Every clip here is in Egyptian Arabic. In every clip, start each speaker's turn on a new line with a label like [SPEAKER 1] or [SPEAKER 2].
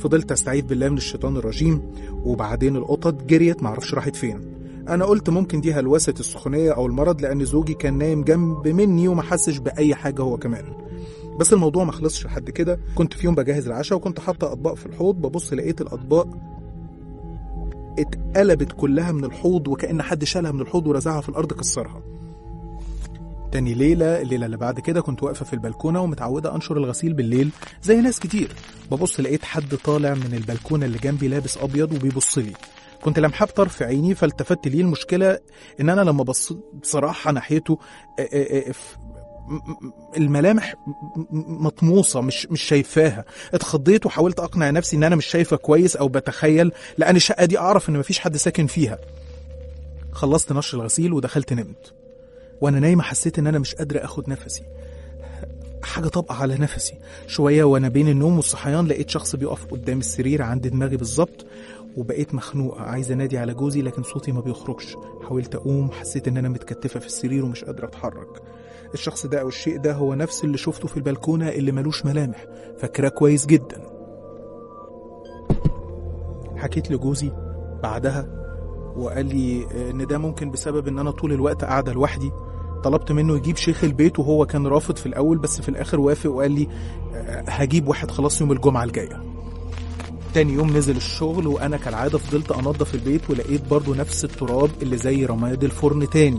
[SPEAKER 1] فضلت استعيذ بالله من الشيطان الرجيم وبعدين القطط جريت معرفش راحت فين انا قلت ممكن دي هلوسه السخونيه او المرض لان زوجي كان نايم جنب مني وما حسش باي حاجه هو كمان بس الموضوع ما خلصش لحد كده كنت في يوم بجهز العشاء وكنت حاطه اطباق في الحوض ببص لقيت الاطباق اتقلبت كلها من الحوض وكأن حد شالها من الحوض ورزعها في الأرض كسرها تاني ليلة الليلة اللي بعد كده كنت واقفة في البلكونة ومتعودة أنشر الغسيل بالليل زي ناس كتير ببص لقيت حد طالع من البلكونة اللي جنبي لابس أبيض وبيبص لي كنت لمحاه بطرف عيني فالتفت ليه المشكلة إن أنا لما بصيت بصراحة ناحيته آه، آه، آه، ف- م- م- الملامح م- م- مطموسة مش مش شايفاها اتخضيت وحاولت أقنع نفسي إن أنا مش شايفة كويس أو بتخيل لأن الشقة دي أعرف إن مفيش حد ساكن فيها خلصت نشر الغسيل ودخلت نمت وانا نايمه حسيت ان انا مش قادره اخد نفسي حاجه طابقه على نفسي شويه وانا بين النوم والصحيان لقيت شخص بيقف قدام السرير عند دماغي بالظبط وبقيت مخنوقه عايزه انادي على جوزي لكن صوتي ما بيخرجش حاولت اقوم حسيت ان انا متكتفه في السرير ومش قادره اتحرك الشخص ده او الشيء ده هو نفس اللي شفته في البلكونه اللي ملوش ملامح فاكراه كويس جدا حكيت لجوزي بعدها وقال لي ان ده ممكن بسبب ان انا طول الوقت قاعده لوحدي طلبت منه يجيب شيخ البيت وهو كان رافض في الاول بس في الاخر وافق وقال لي آه، هجيب واحد خلاص يوم الجمعه الجايه تاني يوم نزل الشغل وانا كالعاده فضلت انضف البيت ولقيت برضو نفس التراب اللي زي رماد الفرن تاني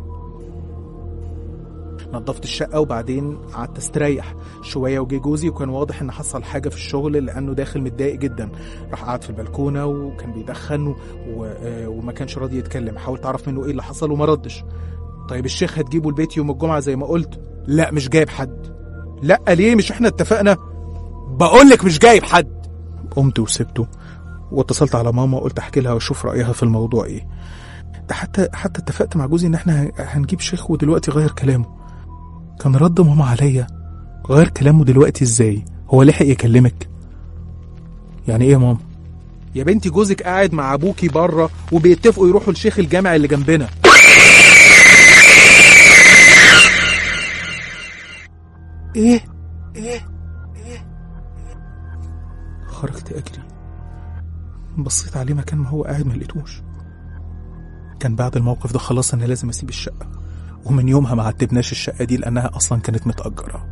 [SPEAKER 1] نظفت الشقة وبعدين قعدت استريح شوية وجي جوزي وكان واضح ان حصل حاجة في الشغل لانه داخل متضايق جدا راح قعد في البلكونة وكان بيدخن و... آه، وما كانش راضي يتكلم حاولت اعرف منه ايه اللي حصل وما ردش طيب الشيخ هتجيبه البيت يوم الجمعة زي ما قلت لا مش جايب حد لا ليه مش احنا اتفقنا بقولك مش جايب حد قمت وسبته واتصلت على ماما وقلت احكي لها واشوف رايها في الموضوع ايه ده حتى حتى اتفقت مع جوزي ان احنا هنجيب شيخ ودلوقتي غير كلامه كان رد ماما عليا غير كلامه دلوقتي ازاي هو لحق يكلمك يعني ايه يا ماما يا بنتي جوزك قاعد مع ابوكي بره وبيتفقوا يروحوا لشيخ الجامع اللي جنبنا ايه ايه ايه خرجت اجري بصيت عليه مكان ما هو قاعد ما لقيتوش كان بعد الموقف ده خلاص انا لازم اسيب الشقه ومن يومها ما عتبناش الشقه دي لانها اصلا كانت متاجره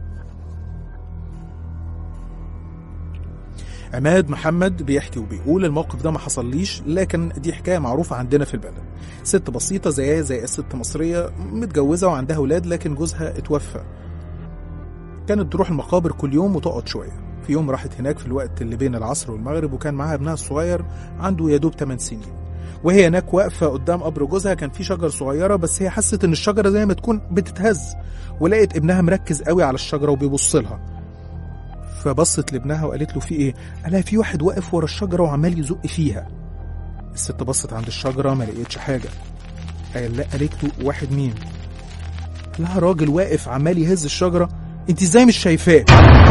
[SPEAKER 1] عماد محمد بيحكي وبيقول الموقف ده ما حصليش لكن دي حكايه معروفه عندنا في البلد ست بسيطه زيها زي الست مصريه متجوزه وعندها اولاد لكن جوزها اتوفى كانت تروح المقابر كل يوم وتقعد شويه في يوم راحت هناك في الوقت اللي بين العصر والمغرب وكان معاها ابنها الصغير عنده يا دوب 8 سنين وهي هناك واقفه قدام قبر جوزها كان في شجر صغيره بس هي حست ان الشجره زي ما تكون بتتهز ولقيت ابنها مركز قوي على الشجره وبيبص لها فبصت لابنها وقالت له في ايه قالها في واحد واقف ورا الشجره وعمال يزق فيها الست بصت عند الشجره ما لقيتش حاجه قال لا قالت له واحد مين لها راجل واقف عمال يهز الشجره انت ازاي مش شايفاه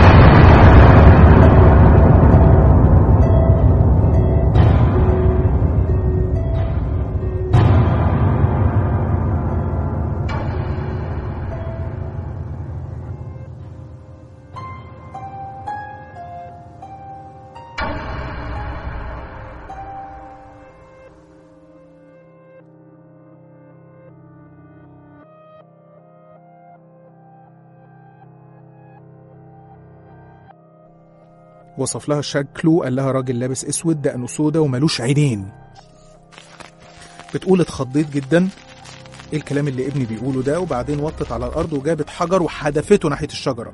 [SPEAKER 1] وصف لها شكله قال لها راجل لابس اسود دقنه سودا وملوش عينين بتقول اتخضيت جدا ايه الكلام اللي ابني بيقوله ده وبعدين وطت على الارض وجابت حجر وحدفته ناحيه الشجره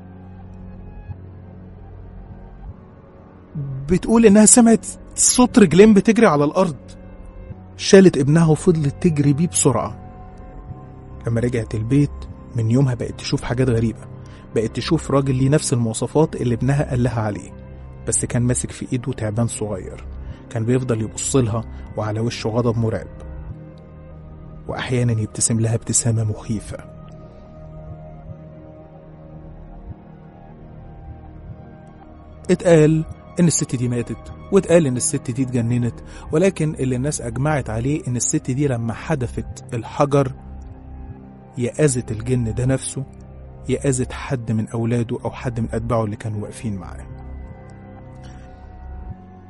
[SPEAKER 1] بتقول انها سمعت صوت رجلين بتجري على الارض شالت ابنها وفضلت تجري بيه بسرعه لما رجعت البيت من يومها بقت تشوف حاجات غريبه بقت تشوف راجل ليه نفس المواصفات اللي ابنها قال لها عليه بس كان ماسك في ايده تعبان صغير كان بيفضل يبص لها وعلى وشه غضب مرعب واحيانا يبتسم لها ابتسامه مخيفه اتقال ان الست دي ماتت واتقال ان الست دي اتجننت ولكن اللي الناس اجمعت عليه ان الست دي لما حدفت الحجر يا اذت الجن ده نفسه يا اذت حد من اولاده او حد من اتباعه اللي كانوا واقفين معاه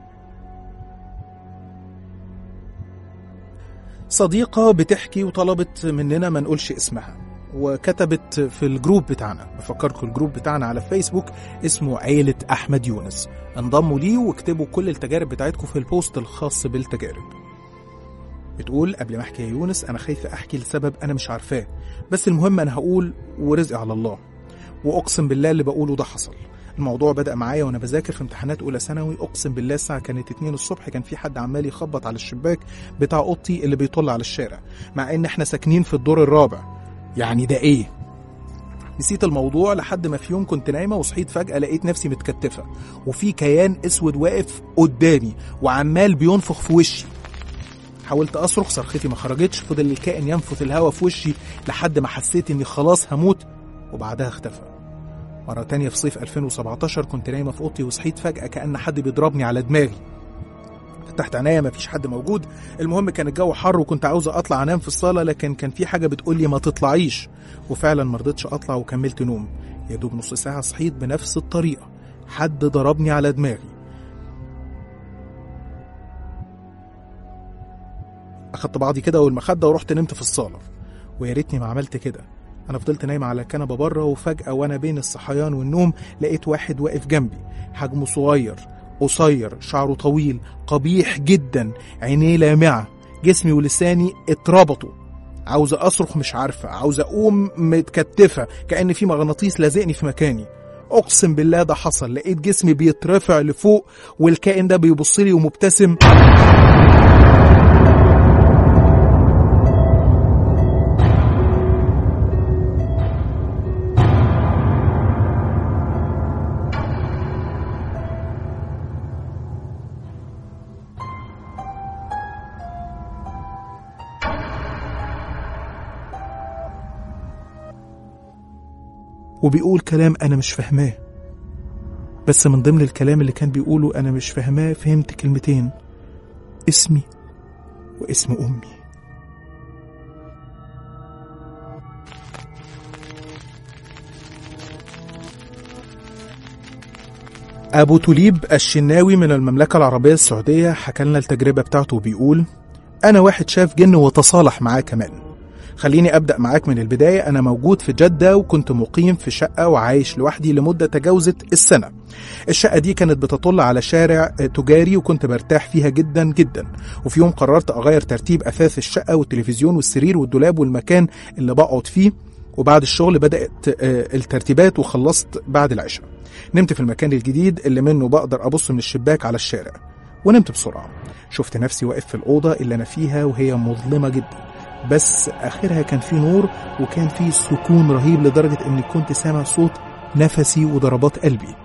[SPEAKER 1] صديقة بتحكي وطلبت مننا ما نقولش اسمها وكتبت في الجروب بتاعنا بفكركم الجروب بتاعنا على فيسبوك اسمه عيلة أحمد يونس انضموا ليه واكتبوا كل التجارب بتاعتكم في البوست الخاص بالتجارب بتقول قبل ما احكي يا يونس انا خايفة احكي لسبب انا مش عارفاه بس المهم انا هقول ورزقي على الله واقسم بالله اللي بقوله ده حصل الموضوع بدأ معايا وانا بذاكر في امتحانات اولى ثانوي اقسم بالله الساعه كانت 2 الصبح كان في حد عمال يخبط على الشباك بتاع اوضتي اللي بيطل على الشارع مع ان احنا ساكنين في الدور الرابع يعني ده ايه نسيت الموضوع لحد ما في يوم كنت نايمه وصحيت فجاه لقيت نفسي متكتفه وفي كيان اسود واقف قدامي وعمال بينفخ في وشي حاولت اصرخ صرختي ما خرجتش فضل الكائن ينفث الهواء في وشي لحد ما حسيت اني خلاص هموت وبعدها اختفى مرة تانية في صيف 2017 كنت نايمة في أوضتي وصحيت فجأة كأن حد بيضربني على دماغي فتحت عينيا مفيش حد موجود المهم كان الجو حر وكنت عاوزة أطلع أنام في الصالة لكن كان في حاجة بتقول لي ما تطلعيش وفعلا مرضتش أطلع وكملت نوم يا دوب نص ساعة صحيت بنفس الطريقة حد ضربني على دماغي أخدت بعضي كده والمخدة ورحت نمت في الصالة ويا ريتني ما عملت كده انا فضلت نايمه على الكنبه بره وفجاه وانا بين الصحيان والنوم لقيت واحد واقف جنبي حجمه صغير قصير شعره طويل قبيح جدا عينيه لامعه جسمي ولساني اتربطوا عاوزه اصرخ مش عارفه عاوزه اقوم متكتفه كان في مغناطيس لازقني في مكاني اقسم بالله ده حصل لقيت جسمي بيترفع لفوق والكائن ده بيبص لي ومبتسم وبيقول كلام أنا مش فاهماه بس من ضمن الكلام اللي كان بيقوله أنا مش فاهماه فهمت كلمتين اسمي واسم أمي أبو تليب الشناوي من المملكة العربية السعودية حكى لنا التجربة بتاعته وبيقول أنا واحد شاف جن وتصالح معاه كمان خليني أبدأ معاك من البداية أنا موجود في جدة وكنت مقيم في شقة وعايش لوحدي لمدة تجاوزت السنة الشقة دي كانت بتطل على شارع تجاري وكنت برتاح فيها جدا جدا وفي يوم قررت أغير ترتيب أثاث الشقة والتلفزيون والسرير والدولاب والمكان اللي بقعد فيه وبعد الشغل بدأت الترتيبات وخلصت بعد العشاء نمت في المكان الجديد اللي منه بقدر أبص من الشباك على الشارع ونمت بسرعة شفت نفسي واقف في الأوضة اللي أنا فيها وهي مظلمة جدا بس آخرها كان في نور وكان في سكون رهيب لدرجة إني كنت سامع صوت نفسي وضربات قلبي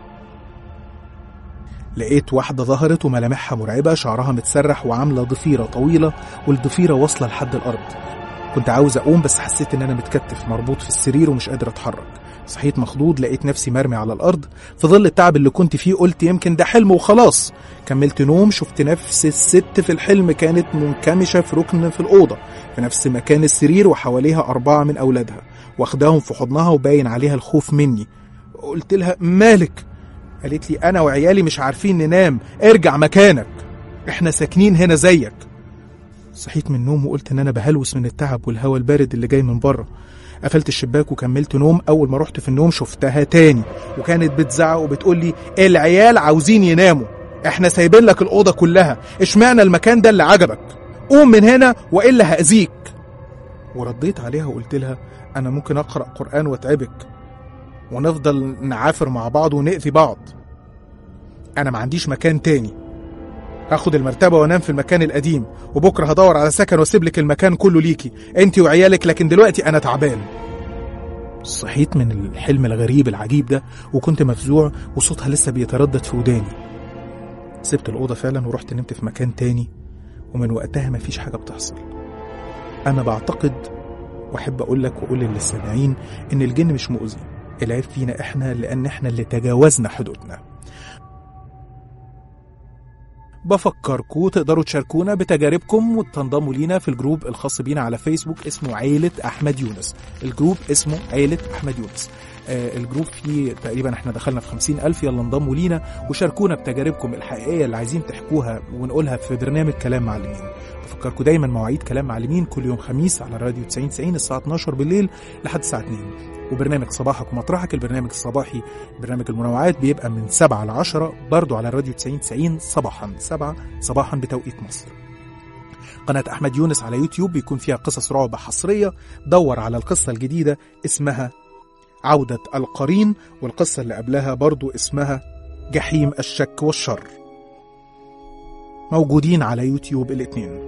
[SPEAKER 1] لقيت واحدة ظهرت وملامحها مرعبة شعرها متسرح وعاملة ضفيرة طويلة والضفيرة واصلة لحد الأرض كنت عاوز أقوم بس حسيت إن أنا متكتف مربوط في السرير ومش قادر أتحرك صحيت مخضوض لقيت نفسي مرمي على الأرض في ظل التعب اللي كنت فيه قلت يمكن ده حلم وخلاص كملت نوم شفت نفس الست في الحلم كانت منكمشة في ركن في الأوضة في نفس مكان السرير وحواليها أربعة من أولادها واخداهم في حضنها وباين عليها الخوف مني قلت لها مالك قالت لي أنا وعيالي مش عارفين ننام ارجع مكانك احنا ساكنين هنا زيك صحيت من النوم وقلت ان انا بهلوس من التعب والهواء البارد اللي جاي من بره قفلت الشباك وكملت نوم اول ما رحت في النوم شفتها تاني وكانت بتزعق وبتقول لي العيال عاوزين يناموا احنا سايبين لك الاوضه كلها اشمعنى المكان ده اللي عجبك قوم من هنا والا هاذيك ورديت عليها وقلت لها انا ممكن اقرا قران واتعبك ونفضل نعافر مع بعض ونأذي بعض انا ما عنديش مكان تاني هاخد المرتبة وانام في المكان القديم وبكرة هدور على سكن واسيب لك المكان كله ليكي انت وعيالك لكن دلوقتي انا تعبان صحيت من الحلم الغريب العجيب ده وكنت مفزوع وصوتها لسه بيتردد في وداني سبت الأوضة فعلا ورحت نمت في مكان تاني ومن وقتها مفيش حاجة بتحصل أنا بعتقد وأحب أقول لك وأقول للسامعين إن الجن مش مؤذي العيب فينا إحنا لأن إحنا اللي تجاوزنا حدودنا بفكركم تقدروا تشاركونا بتجاربكم وتنضموا لينا في الجروب الخاص بينا على فيسبوك اسمه عيلة أحمد يونس الجروب اسمه عيلة أحمد يونس آه الجروب فيه تقريبا احنا دخلنا في خمسين ألف يلا انضموا لينا وشاركونا بتجاربكم الحقيقية اللي عايزين تحكوها ونقولها في برنامج كلام معلمين بفكركم دايما مواعيد كلام معلمين كل يوم خميس على راديو 90 90 الساعة 12 بالليل لحد الساعة 2 وبرنامج صباحك ومطرحك البرنامج الصباحي برنامج المنوعات بيبقى من 7 ل 10 برضه على راديو 90 90 صباحا 7 صباحا بتوقيت مصر قناة أحمد يونس على يوتيوب بيكون فيها قصص رعب حصرية دور على القصة الجديدة اسمها عودة القرين والقصة اللي قبلها برضو اسمها جحيم الشك والشر موجودين على يوتيوب الاتنين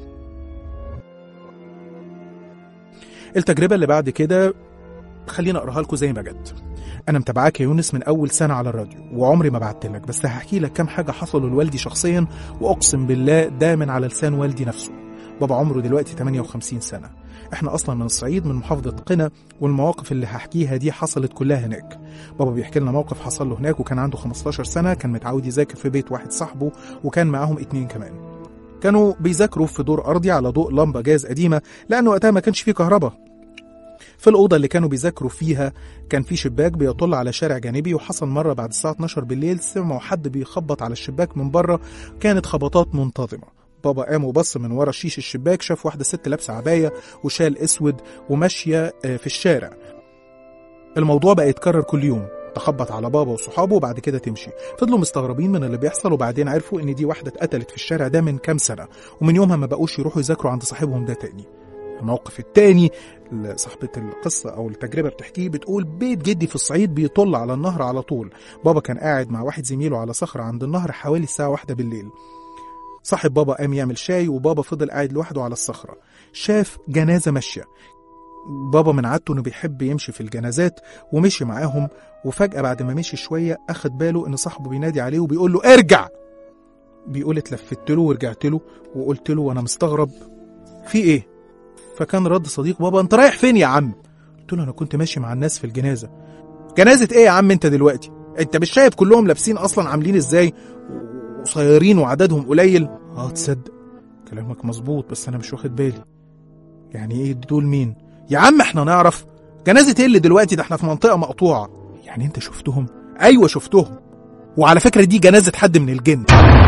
[SPEAKER 1] التجربة اللي بعد كده خلينا اقراها لكم زي ما جت انا متابعاك يا يونس من اول سنه على الراديو وعمري ما بعت لك بس هحكي لك كام حاجه حصلوا لوالدي شخصيا واقسم بالله ده من على لسان والدي نفسه بابا عمره دلوقتي 58 سنه احنا اصلا من الصعيد من محافظه قنا والمواقف اللي هحكيها دي حصلت كلها هناك بابا بيحكي لنا موقف حصل له هناك وكان عنده 15 سنه كان متعود يذاكر في بيت واحد صاحبه وكان معاهم اتنين كمان كانوا بيذاكروا في دور ارضي على ضوء لمبه جاز قديمه لانه وقتها ما كانش فيه كهرباء في الأوضة اللي كانوا بيذاكروا فيها كان في شباك بيطل على شارع جانبي وحصل مرة بعد الساعة 12 بالليل سمعوا حد بيخبط على الشباك من بره كانت خبطات منتظمة بابا قام وبص من ورا شيش الشباك شاف واحدة ست لابسة عباية وشال أسود وماشية في الشارع الموضوع بقى يتكرر كل يوم تخبط على بابا وصحابه وبعد كده تمشي فضلوا مستغربين من اللي بيحصل وبعدين عرفوا ان دي واحدة اتقتلت في الشارع ده من كام سنة ومن يومها ما بقوش يروحوا يذاكروا عند صاحبهم ده تاني الموقف التاني صاحبة القصة أو التجربة بتحكيه بتقول بيت جدي في الصعيد بيطل على النهر على طول بابا كان قاعد مع واحد زميله على صخرة عند النهر حوالي الساعة واحدة بالليل صاحب بابا قام يعمل شاي وبابا فضل قاعد لوحده على الصخرة شاف جنازة ماشية بابا من عادته انه بيحب يمشي في الجنازات ومشي معاهم وفجأة بعد ما مشي شوية أخد باله إن صاحبه بينادي عليه وبيقول له ارجع بيقول اتلفت له ورجعت له وقلت له وأنا مستغرب في إيه؟ فكان رد صديق بابا انت رايح فين يا عم قلت له انا كنت ماشي مع الناس في الجنازه جنازه ايه يا عم انت دلوقتي انت مش شايف كلهم لابسين اصلا عاملين ازاي وصغيرين وعددهم قليل اه تصدق كلامك مظبوط بس انا مش واخد بالي يعني ايه دول مين يا عم احنا نعرف جنازه ايه اللي دلوقتي ده احنا في منطقه مقطوعه يعني انت شفتهم ايوه شفتهم وعلى فكره دي جنازه حد من الجن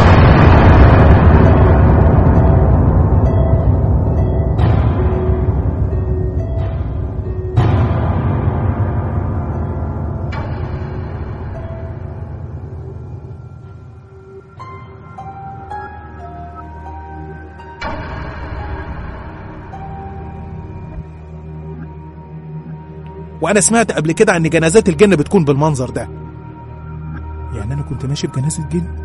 [SPEAKER 1] وانا سمعت قبل كده ان جنازات الجن بتكون بالمنظر ده يعني انا كنت ماشي بجنازه جن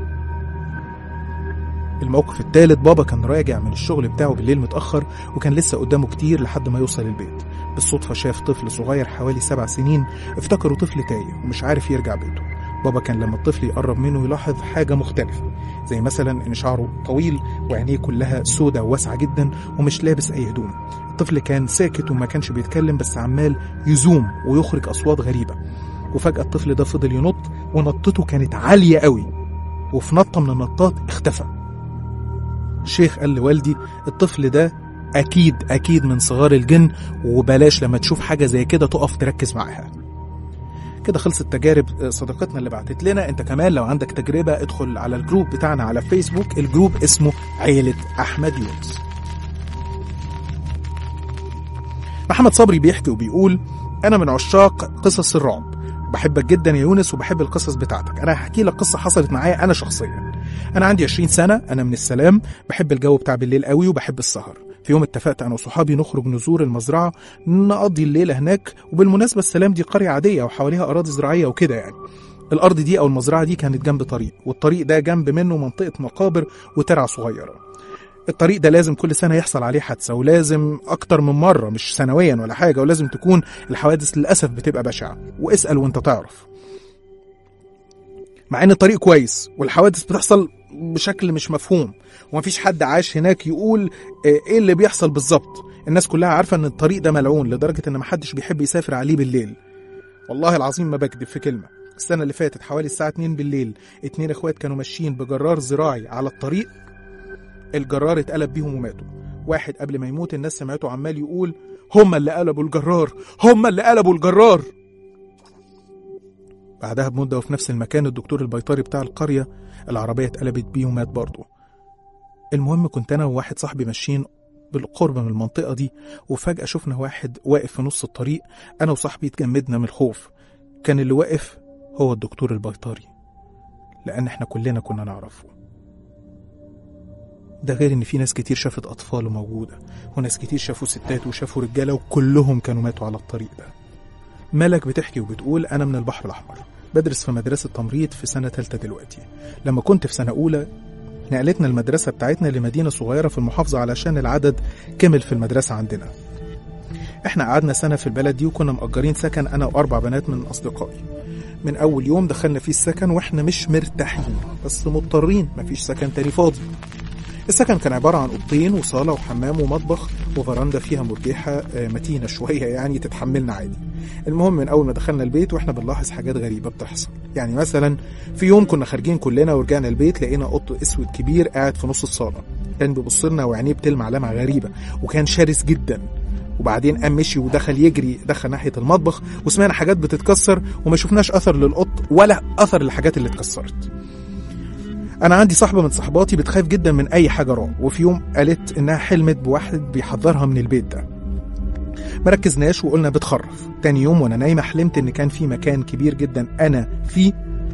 [SPEAKER 1] الموقف الثالث بابا كان راجع من الشغل بتاعه بالليل متأخر وكان لسه قدامه كتير لحد ما يوصل البيت بالصدفة شاف طفل صغير حوالي سبع سنين افتكره طفل تايه ومش عارف يرجع بيته بابا كان لما الطفل يقرب منه يلاحظ حاجة مختلفة زي مثلا ان شعره طويل وعينيه كلها سودة وواسعة جدا ومش لابس اي هدوم الطفل كان ساكت وما كانش بيتكلم بس عمال يزوم ويخرج اصوات غريبة وفجأة الطفل ده فضل ينط ونطته كانت عالية قوي وفي نطة من النطات اختفى الشيخ قال لوالدي الطفل ده أكيد أكيد من صغار الجن وبلاش لما تشوف حاجة زي كده تقف تركز معاها كده خلصت تجارب صديقتنا اللي بعتت لنا انت كمان لو عندك تجربة ادخل على الجروب بتاعنا على فيسبوك الجروب اسمه عيلة أحمد يونس محمد صبري بيحكي وبيقول أنا من عشاق قصص الرعب بحبك جدا يا يونس وبحب القصص بتاعتك انا هحكي لك قصه حصلت معايا انا شخصيا انا عندي 20 سنه انا من السلام بحب الجو بتاع بالليل قوي وبحب السهر في يوم اتفقت انا وصحابي نخرج نزور المزرعه نقضي الليله هناك وبالمناسبه السلام دي قريه عاديه وحواليها اراضي زراعيه وكده يعني الارض دي او المزرعه دي كانت جنب طريق والطريق ده جنب منه منطقه مقابر وترعه صغيره الطريق ده لازم كل سنة يحصل عليه حادثة ولازم أكتر من مرة مش سنويا ولا حاجة ولازم تكون الحوادث للأسف بتبقى بشعة واسأل وانت تعرف مع ان الطريق كويس والحوادث بتحصل بشكل مش مفهوم ومفيش حد عاش هناك يقول ايه اللي بيحصل بالظبط الناس كلها عارفة ان الطريق ده ملعون لدرجة ان محدش بيحب يسافر عليه بالليل والله العظيم ما بكذب في كلمة السنة اللي فاتت حوالي الساعة 2 بالليل اتنين اخوات كانوا ماشيين بجرار زراعي على الطريق الجرار اتقلب بيهم وماتوا واحد قبل ما يموت الناس سمعته عمال يقول هما اللي قلبوا الجرار هما اللي قلبوا الجرار بعدها بمدة وفي نفس المكان الدكتور البيطري بتاع القرية العربية اتقلبت بيه ومات برضه المهم كنت أنا وواحد صاحبي ماشيين بالقرب من المنطقة دي وفجأة شفنا واحد واقف في نص الطريق أنا وصاحبي اتجمدنا من الخوف كان اللي واقف هو الدكتور البيطري لأن احنا كلنا كنا نعرفه ده غير ان في ناس كتير شافت اطفال موجوده وناس كتير شافوا ستات وشافوا رجاله وكلهم كانوا ماتوا على الطريق ده ملك بتحكي وبتقول انا من البحر الاحمر بدرس في مدرسه تمريض في سنه ثالثه دلوقتي لما كنت في سنه اولى نقلتنا المدرسه بتاعتنا لمدينه صغيره في المحافظه علشان العدد كمل في المدرسه عندنا احنا قعدنا سنه في البلد دي وكنا مأجرين سكن انا واربع بنات من اصدقائي من اول يوم دخلنا فيه السكن واحنا مش مرتاحين بس مضطرين مفيش سكن تاني فاضي السكن كان عبارة عن أوضتين وصالة وحمام ومطبخ وفراندا فيها مرجحة آه، متينة شوية يعني تتحملنا عادي المهم من أول ما دخلنا البيت وإحنا بنلاحظ حاجات غريبة بتحصل يعني مثلا في يوم كنا خارجين كلنا ورجعنا البيت لقينا قط أسود كبير قاعد في نص الصالة كان بيبص لنا وعينيه بتلمع لمعة غريبة وكان شرس جدا وبعدين قام مشي ودخل يجري دخل ناحية المطبخ وسمعنا حاجات بتتكسر وما شفناش أثر للقط ولا أثر للحاجات اللي اتكسرت انا عندي صاحبه من صحباتي بتخاف جدا من اي حاجه رعب وفي يوم قالت انها حلمت بواحد بيحذرها من البيت ده مركزناش وقلنا بتخرف تاني يوم وانا نايمه حلمت ان كان في مكان كبير جدا انا فيه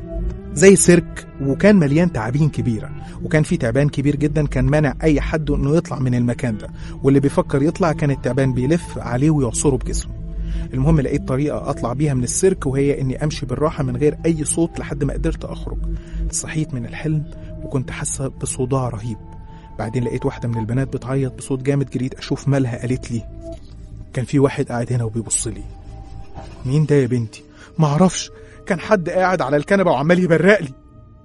[SPEAKER 1] زي سيرك وكان مليان تعابين كبيره وكان في تعبان كبير جدا كان مانع اي حد انه يطلع من المكان ده واللي بيفكر يطلع كان التعبان بيلف عليه ويعصره بجسمه المهم لقيت طريقة أطلع بيها من السيرك وهي إني أمشي بالراحة من غير أي صوت لحد ما قدرت أخرج صحيت من الحلم وكنت حاسة بصداع رهيب بعدين لقيت واحدة من البنات بتعيط بصوت جامد جريت أشوف مالها قالت لي كان في واحد قاعد هنا وبيبص لي مين ده يا بنتي معرفش كان حد قاعد على الكنبة وعمال يبرق لي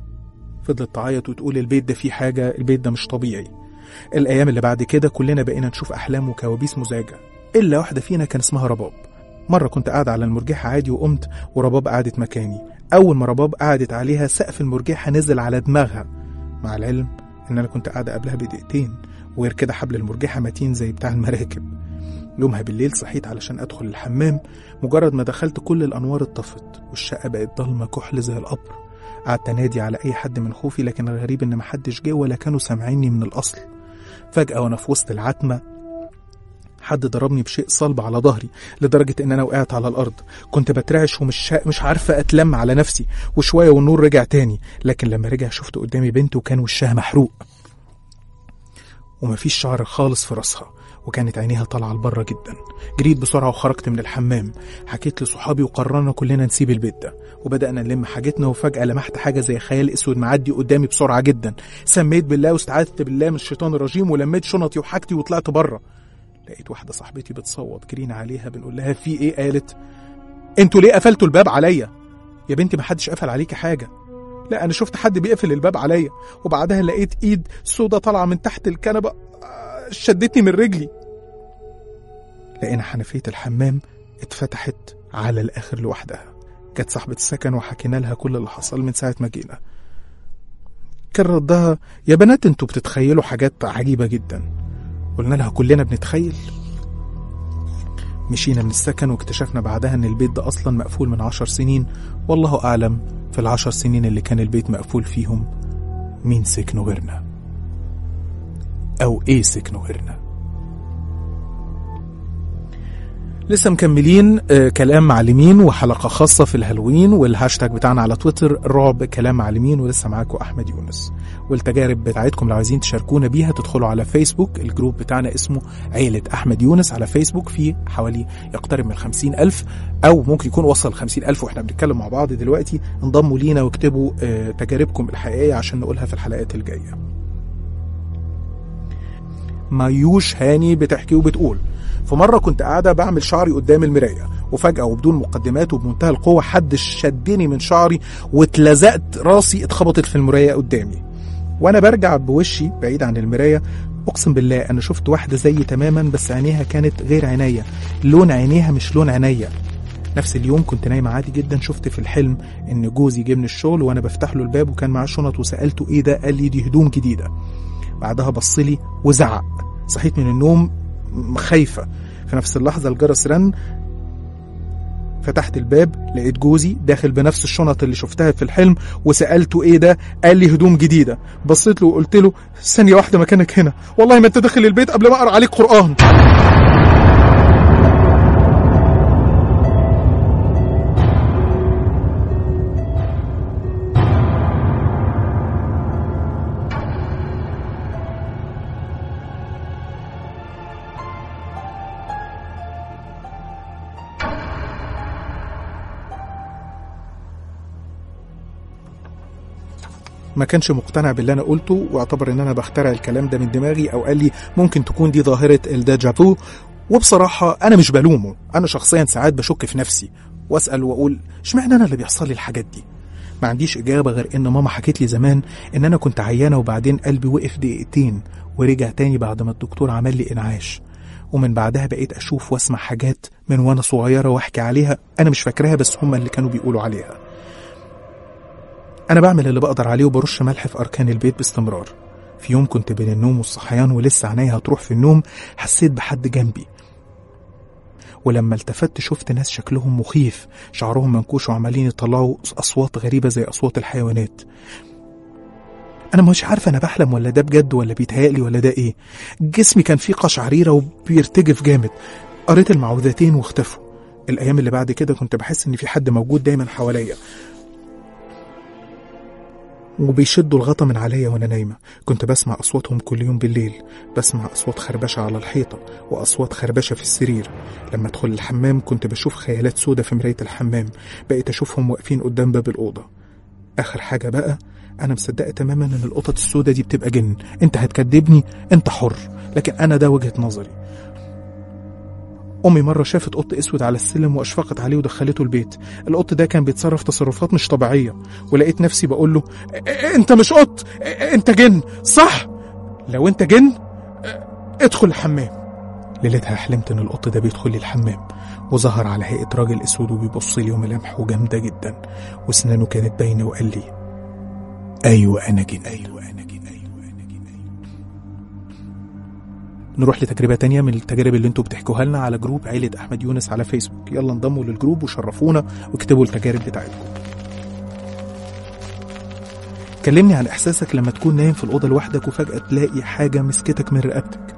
[SPEAKER 1] فضلت تعيط وتقول البيت ده فيه حاجة البيت ده مش طبيعي الأيام اللي بعد كده كلنا بقينا نشوف أحلام وكوابيس مزعجة إلا واحدة فينا كان اسمها رباب مرة كنت قاعد على المرجحة عادي وقمت ورباب قعدت مكاني أول ما رباب قعدت عليها سقف المرجحة نزل على دماغها مع العلم إن أنا كنت قاعدة قبلها بدقيقتين وغير كده حبل المرجحة متين زي بتاع المراكب يومها بالليل صحيت علشان أدخل الحمام مجرد ما دخلت كل الأنوار اتطفت والشقة بقت ضلمة كحل زي القبر قعدت أنادي على أي حد من خوفي لكن الغريب إن محدش جه ولا كانوا سامعيني من الأصل فجأة وأنا في وسط العتمة حد ضربني بشيء صلب على ظهري لدرجة إن أنا وقعت على الأرض كنت بترعش ومش شا... مش عارفة أتلم على نفسي وشوية والنور رجع تاني لكن لما رجع شفت قدامي بنت وكان وشها محروق ومفيش شعر خالص في راسها وكانت عينيها طالعة لبره جدا جريت بسرعة وخرجت من الحمام حكيت لصحابي وقررنا كلنا نسيب البيت ده وبدأنا نلم حاجتنا وفجأة لمحت حاجة زي خيال أسود معدي قدامي بسرعة جدا سميت بالله واستعاذت بالله من الشيطان الرجيم ولميت شنطي وحاجتي وطلعت بره لقيت واحدة صاحبتي بتصوت جرينا عليها بنقول لها في ايه قالت انتوا ليه قفلتوا الباب عليا يا بنتي ما حدش قفل عليكي حاجة لا انا شفت حد بيقفل الباب عليا وبعدها لقيت ايد سودة طالعة من تحت الكنبة آه، شدتني من رجلي لقينا حنفية الحمام اتفتحت على الآخر لوحدها كانت صاحبة السكن وحكينا لها كل اللي حصل من ساعة ما جينا كان ردها يا بنات انتوا بتتخيلوا حاجات عجيبة جدا قلنا لها كلنا بنتخيل مشينا من السكن واكتشفنا بعدها ان البيت ده اصلا مقفول من عشر سنين والله اعلم في العشر سنين اللي كان البيت مقفول فيهم مين سكنه غيرنا او ايه سكنه غيرنا لسه مكملين آه كلام معلمين وحلقة خاصة في الهالوين والهاشتاج بتاعنا على تويتر رعب كلام معلمين ولسه معاكم أحمد يونس والتجارب بتاعتكم لو عايزين تشاركونا بيها تدخلوا على فيسبوك الجروب بتاعنا اسمه عيلة أحمد يونس على فيسبوك في حوالي يقترب من خمسين ألف أو ممكن يكون وصل خمسين ألف وإحنا بنتكلم مع بعض دلوقتي انضموا لينا واكتبوا آه تجاربكم الحقيقية عشان نقولها في الحلقات الجاية مايوش هاني بتحكي وبتقول في مرة كنت قاعدة بعمل شعري قدام المراية وفجأة وبدون مقدمات وبمنتهى القوة حد شدني من شعري واتلزقت راسي اتخبطت في المراية قدامي وانا برجع بوشي بعيد عن المراية اقسم بالله انا شفت واحدة زيي تماما بس عينيها كانت غير عينيا لون عينيها مش لون عينيا نفس اليوم كنت نايمة عادي جدا شفت في الحلم ان جوزي جه من الشغل وانا بفتح له الباب وكان معاه شنط وسألته ايه ده قال لي دي هدوم جديدة بعدها بص لي وزعق صحيت من النوم خايفة في نفس اللحظة الجرس رن فتحت الباب لقيت جوزي داخل بنفس الشنط اللي شفتها في الحلم وسألته ايه ده قال لي هدوم جديدة بصيت له وقلت له ثانية واحدة مكانك هنا والله ما انت داخل البيت قبل ما اقرا عليك قرآن ما كانش مقتنع باللي انا قلته واعتبر ان انا بخترع الكلام ده من دماغي او قال لي ممكن تكون دي ظاهره الديجافو وبصراحه انا مش بلومه انا شخصيا ساعات بشك في نفسي واسال واقول اشمعنى انا اللي بيحصل لي الحاجات دي ما عنديش اجابه غير ان ماما حكت لي زمان ان انا كنت عيانه وبعدين قلبي وقف دقيقتين ورجع تاني بعد ما الدكتور عمل لي انعاش ومن بعدها بقيت اشوف واسمع حاجات من وانا صغيره واحكي عليها انا مش فاكراها بس هم اللي كانوا بيقولوا عليها أنا بعمل اللي بقدر عليه وبرش ملح في أركان البيت باستمرار في يوم كنت بين النوم والصحيان ولسه عينيا هتروح في النوم حسيت بحد جنبي ولما التفت شفت ناس شكلهم مخيف شعرهم منكوش وعمالين يطلعوا أصوات غريبة زي أصوات الحيوانات أنا مش عارف أنا بحلم ولا ده بجد ولا بيتهيألي ولا ده إيه جسمي كان فيه قشعريرة وبيرتجف جامد قريت المعوذتين واختفوا الأيام اللي بعد كده كنت بحس إن في حد موجود دايما حواليا وبيشدوا الغطا من عليا وانا نايمه كنت بسمع اصواتهم كل يوم بالليل بسمع اصوات خربشه على الحيطه واصوات خربشه في السرير لما ادخل الحمام كنت بشوف خيالات سودة في مرايه الحمام بقيت اشوفهم واقفين قدام باب الاوضه اخر حاجه بقى انا مصدقه تماما ان القطط السودة دي بتبقى جن انت هتكدبني انت حر لكن انا ده وجهه نظري امي مره شافت قط اسود على السلم واشفقت عليه ودخلته البيت القط ده كان بيتصرف تصرفات مش طبيعيه ولقيت نفسي بقول له انت مش قط انت جن صح لو انت جن ادخل الحمام ليلتها حلمت ان القط ده بيدخل لي الحمام وظهر على هيئه راجل اسود وبيبص لي وملامحه جامده جدا واسنانه كانت باينه وقال لي ايوه انا جن ايوه انا جن ايوه انا جن أيوة. نروح لتجربة تانية من التجارب اللي انتوا بتحكوها لنا على جروب عيلة أحمد يونس على فيسبوك يلا انضموا للجروب وشرفونا واكتبوا التجارب بتاعتكم كلمني عن إحساسك لما تكون نايم في الأوضة لوحدك وفجأة تلاقي حاجة مسكتك من رقبتك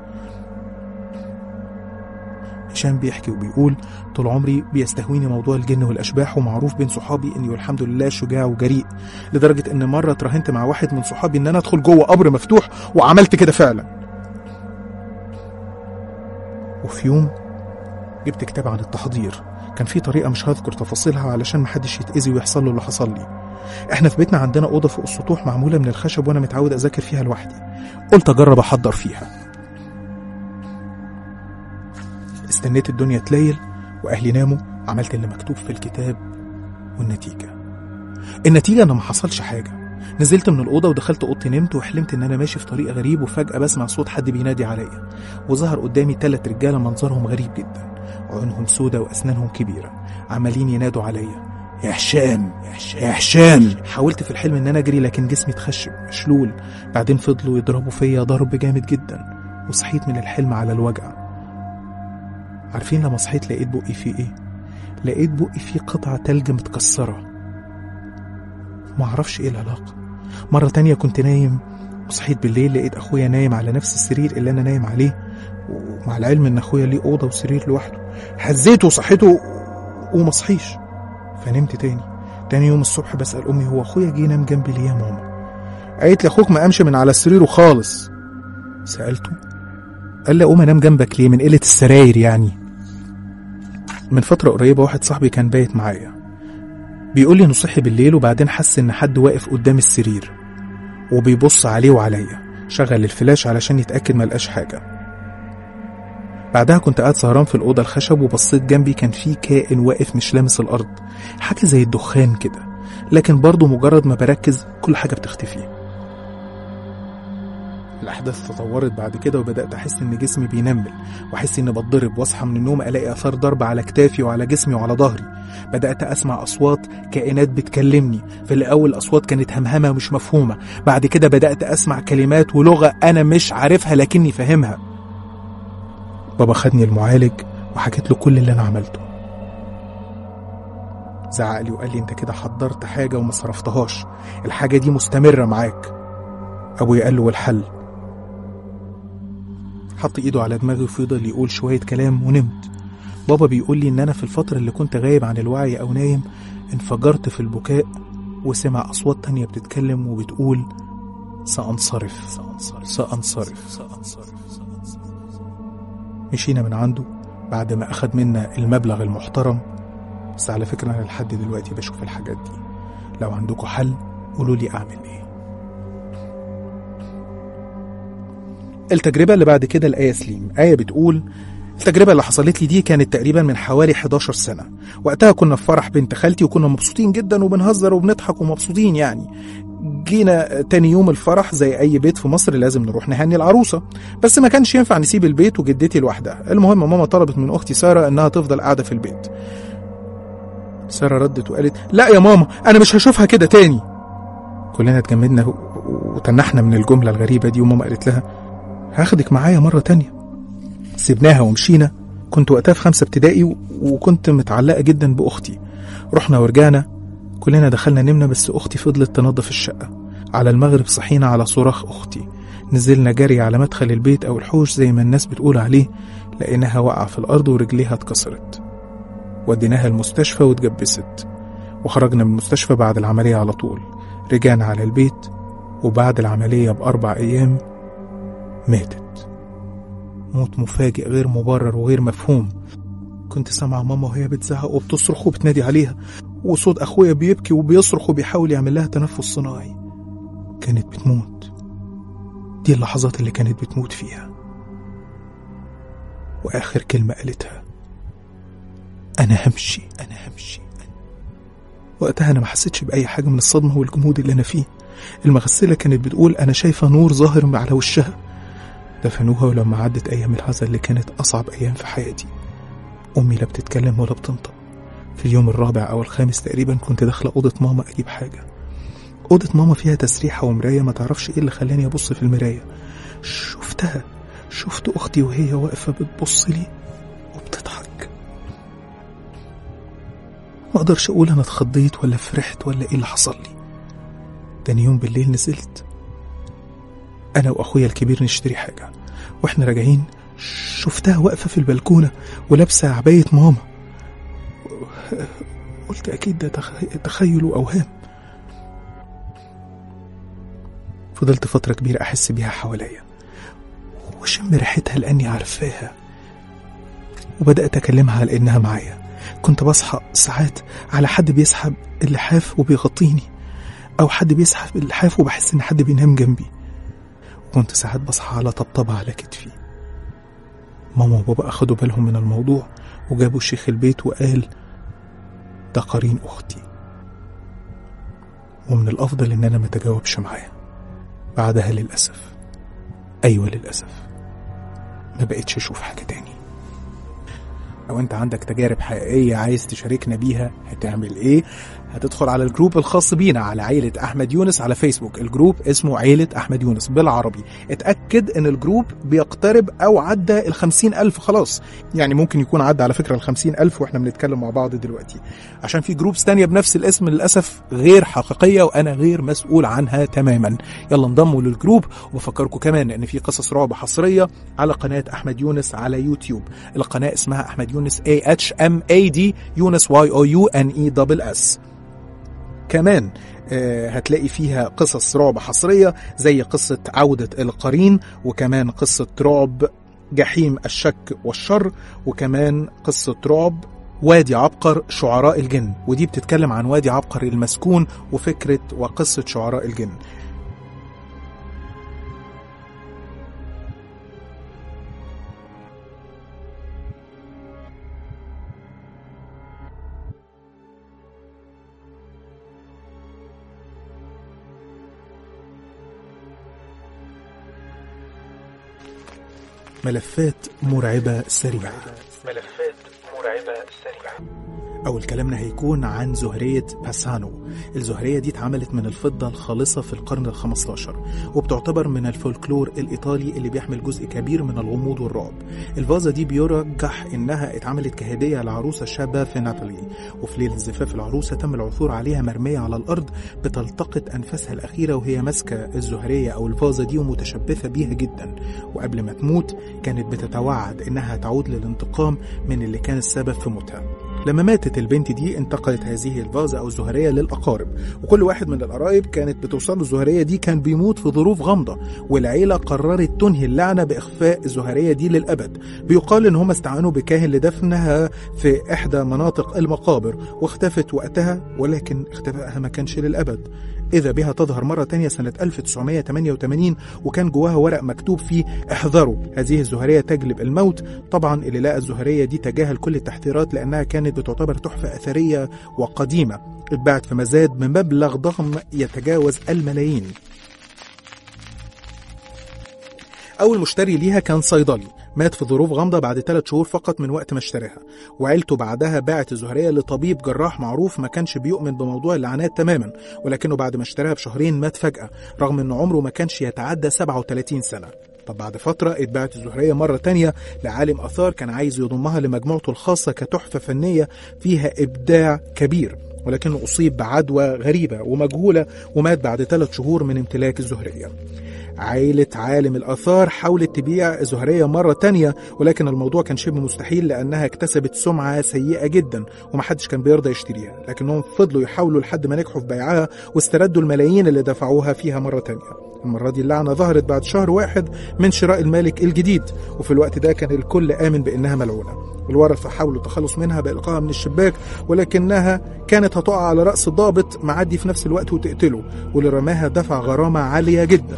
[SPEAKER 1] هشام بيحكي وبيقول طول عمري بيستهويني موضوع الجن والأشباح ومعروف بين صحابي إني والحمد لله شجاع وجريء لدرجة إن مرة اتراهنت مع واحد من صحابي إن أنا أدخل جوه قبر مفتوح وعملت كده فعلا وفي يوم جبت كتاب عن التحضير كان في طريقة مش هذكر تفاصيلها علشان محدش يتأذي ويحصل له اللي حصل لي احنا في بيتنا عندنا أوضة فوق السطوح معمولة من الخشب وأنا متعود أذاكر فيها لوحدي قلت أجرب أحضر فيها استنيت الدنيا تليل وأهلي ناموا عملت اللي مكتوب في الكتاب والنتيجة النتيجة إن ما حصلش حاجة نزلت من الأوضة ودخلت أوضتي نمت وحلمت إن أنا ماشي في طريق غريب وفجأة بسمع صوت حد بينادي عليا وظهر قدامي تلات رجالة منظرهم غريب جدا عيونهم سودة وأسنانهم كبيرة عمالين ينادوا عليا يا هشام يا هشام حاولت في الحلم إن أنا أجري لكن جسمي اتخشب مشلول بعدين فضلوا يضربوا فيا ضرب جامد جدا وصحيت من الحلم على الوجع عارفين لما صحيت لقيت بقي فيه ايه لقيت بقي فيه قطعة تلج متكسرة معرفش ايه العلاقة مرة تانية كنت نايم وصحيت بالليل لقيت اخويا نايم على نفس السرير اللي انا نايم عليه ومع العلم ان اخويا ليه اوضة وسرير لوحده هزيته وصحيته وما صحيش فنمت تاني تاني يوم الصبح بسأل امي هو اخويا جه نام جنبي ليه يا ماما قالت لي اخوك ما قامش من على سريره خالص سألته قال لي اقوم انام جنبك ليه من قلة السراير يعني من فترة قريبة واحد صاحبي كان بايت معايا بيقول لي انه صحي بالليل وبعدين حس ان حد واقف قدام السرير وبيبص عليه وعليا شغل الفلاش علشان يتأكد ما لقاش حاجة بعدها كنت قاعد سهران في الأوضة الخشب وبصيت جنبي كان في كائن واقف مش لامس الأرض حاجة زي الدخان كده لكن برضه مجرد ما بركز كل حاجة بتختفي الأحداث تطورت بعد كده وبدأت أحس إن جسمي بينمل وأحس إني بتضرب وأصحى من النوم ألاقي آثار ضرب على كتافي وعلى جسمي وعلى ظهري بدأت أسمع أصوات كائنات بتكلمني في الأول الأصوات كانت همهمة مش مفهومة بعد كده بدأت أسمع كلمات ولغة أنا مش عارفها لكني فاهمها بابا خدني المعالج وحكيت له كل اللي أنا عملته زعق لي وقال لي انت كده حضرت حاجة وما صرفتهاش الحاجة دي مستمرة معاك ابويا قال له والحل حط ايده على دماغي وفضل يقول شوية كلام ونمت بابا بيقول لي ان انا في الفترة اللي كنت غايب عن الوعي او نايم انفجرت في البكاء وسمع اصوات تانية بتتكلم وبتقول سأنصرف سأنصرف سأنصرف سأنصرف مشينا من عنده بعد ما أخد منا المبلغ المحترم بس على فكرة أنا لحد دلوقتي بشوف الحاجات دي لو عندكم حل قولوا لي أعمل إيه التجربة اللي بعد كده الآية سليم آية بتقول التجربة اللي حصلت لي دي كانت تقريبا من حوالي 11 سنة وقتها كنا في فرح بنت خالتي وكنا مبسوطين جدا وبنهزر وبنضحك ومبسوطين يعني جينا تاني يوم الفرح زي اي بيت في مصر لازم نروح نهني العروسه بس ما كانش ينفع نسيب البيت وجدتي لوحدها المهم ماما طلبت من اختي ساره انها تفضل قاعده في البيت ساره ردت وقالت لا يا ماما انا مش هشوفها كده تاني كلنا اتجمدنا و- وتنحنا من الجمله الغريبه دي وماما قالت لها هاخدك معايا مره تانية سيبناها ومشينا كنت وقتها في خمسه ابتدائي و- وكنت متعلقه جدا باختي رحنا ورجعنا كلنا دخلنا نمنا بس أختي فضلت تنظف الشقة على المغرب صحينا على صراخ أختي نزلنا جري على مدخل البيت أو الحوش زي ما الناس بتقول عليه لقيناها واقعة في الأرض ورجليها اتكسرت وديناها المستشفى واتجبست وخرجنا من المستشفى بعد العملية على طول رجعنا على البيت وبعد العملية بأربع أيام ماتت موت مفاجئ غير مبرر وغير مفهوم كنت سامعة ماما وهي بتزعق وبتصرخ وبتنادي عليها وصوت أخويا بيبكي وبيصرخ وبيحاول يعمل لها تنفس صناعي كانت بتموت دي اللحظات اللي كانت بتموت فيها وآخر كلمة قالتها أنا همشي أنا همشي وقتها أنا ما حسيتش بأي حاجة من الصدمة والجمود اللي أنا فيه المغسلة كانت بتقول أنا شايفة نور ظاهر على وشها دفنوها ولما عدت أيام العزا اللي كانت أصعب أيام في حياتي أمي لا بتتكلم ولا بتنطق في اليوم الرابع أو الخامس تقريبا كنت داخلة أوضة ماما أجيب حاجة أوضة ماما فيها تسريحة ومراية ما تعرفش إيه اللي خلاني أبص في المراية شفتها شفت أختي وهي واقفة بتبص لي وبتضحك ما أقدرش أقول أنا اتخضيت ولا فرحت ولا إيه اللي حصل لي تاني يوم بالليل نزلت أنا وأخويا الكبير نشتري حاجة وإحنا راجعين شفتها واقفة في البلكونة ولابسة عباية ماما قلت أكيد ده تخ- تخيل وأوهام فضلت فترة كبيرة أحس بيها حواليا وشم ريحتها لأني عارفاها وبدأت أكلمها على إنها معايا كنت بصحى ساعات على حد بيسحب اللحاف وبيغطيني أو حد بيسحب اللحاف وبحس إن حد بينام جنبي وكنت ساعات بصحى على طبطبة على كتفي ماما وبابا أخدوا بالهم من الموضوع وجابوا شيخ البيت وقال ده قرين أختي ومن الأفضل إن أنا ما أتجاوبش معاه بعدها للأسف أيوة للأسف ما بقتش أشوف حاجة تاني لو أنت عندك تجارب حقيقية عايز تشاركنا بيها هتعمل إيه؟ هتدخل على الجروب الخاص بينا على عيلة أحمد يونس على فيسبوك الجروب اسمه عيلة أحمد يونس بالعربي اتأكد إن الجروب بيقترب أو عدى الخمسين ألف خلاص يعني ممكن يكون عدى على فكرة الخمسين ألف وإحنا بنتكلم مع بعض دلوقتي عشان في جروبس تانية بنفس الاسم للأسف غير حقيقية وأنا غير مسؤول عنها تماما يلا انضموا للجروب وبفكركم كمان إن في قصص رعب حصرية على قناة أحمد يونس على يوتيوب القناة اسمها أحمد يونس A H M A D يونس Y O U N E double S كمان آه، هتلاقي فيها قصص رعب حصرية زي قصة عودة القرين وكمان قصة رعب جحيم الشك والشر وكمان قصة رعب وادي عبقر شعراء الجن ودي بتتكلم عن وادي عبقر المسكون وفكرة وقصة شعراء الجن ملفات مرعبة سريعة ملفات مرعبة سريعة أول كلامنا هيكون عن زهرية باسانو الزهرية دي اتعملت من الفضة الخالصة في القرن الخمستاشر وبتعتبر من الفولكلور الإيطالي اللي بيحمل جزء كبير من الغموض والرعب الفازة دي بيرجح إنها اتعملت كهدية لعروسة شابة في نابولي وفي ليلة زفاف العروسة تم العثور عليها مرمية على الأرض بتلتقط أنفاسها الأخيرة وهي ماسكة الزهرية أو الفازة دي ومتشبثة بيها جدا وقبل ما تموت كانت بتتوعد إنها تعود للانتقام من اللي كان السبب في موتها لما ماتت البنت دي انتقلت هذه الفازة أو الزهرية للأقارب وكل واحد من القرايب كانت بتوصل له الزهرية دي كان بيموت في ظروف غامضة والعيلة قررت تنهي اللعنة بإخفاء الزهرية دي للأبد بيقال إن هم استعانوا بكاهن لدفنها في إحدى مناطق المقابر واختفت وقتها ولكن اختفائها ما كانش للأبد إذا بها تظهر مرة تانية سنة 1988 وكان جواها ورق مكتوب فيه احذروا هذه الزهرية تجلب الموت طبعا اللي لقى الزهرية دي تجاهل كل التحذيرات لأنها كانت بتعتبر تحفة أثرية وقديمة اتباعت في مزاد بمبلغ ضخم يتجاوز الملايين أول مشتري ليها كان صيدلي مات في ظروف غامضة بعد ثلاث شهور فقط من وقت ما اشتراها وعيلته بعدها باعت الزهرية لطبيب جراح معروف ما كانش بيؤمن بموضوع اللعنات تماما ولكنه بعد ما اشتراها بشهرين مات فجأة رغم ان عمره ما كانش يتعدى 37 سنة طب بعد فترة اتباعت الزهرية مرة تانية لعالم آثار كان عايز يضمها لمجموعته الخاصة كتحفة فنية فيها إبداع كبير ولكنه أصيب بعدوى غريبة ومجهولة ومات بعد ثلاث شهور من امتلاك الزهرية عائلة عالم الآثار حاولت تبيع الزهرية مرة تانية ولكن الموضوع كان شبه مستحيل لأنها اكتسبت سمعة سيئة جدا ومحدش كان بيرضى يشتريها لكنهم فضلوا يحاولوا لحد ما نجحوا في بيعها واستردوا الملايين اللي دفعوها فيها مرة تانية المرة دي اللعنة ظهرت بعد شهر واحد من شراء المالك الجديد وفي الوقت ده كان الكل آمن بأنها ملعونة الورثة حاولوا التخلص منها بإلقائها من الشباك ولكنها كانت هتقع على رأس ضابط معدي في نفس الوقت وتقتله واللي رماها دفع غرامة عالية جدا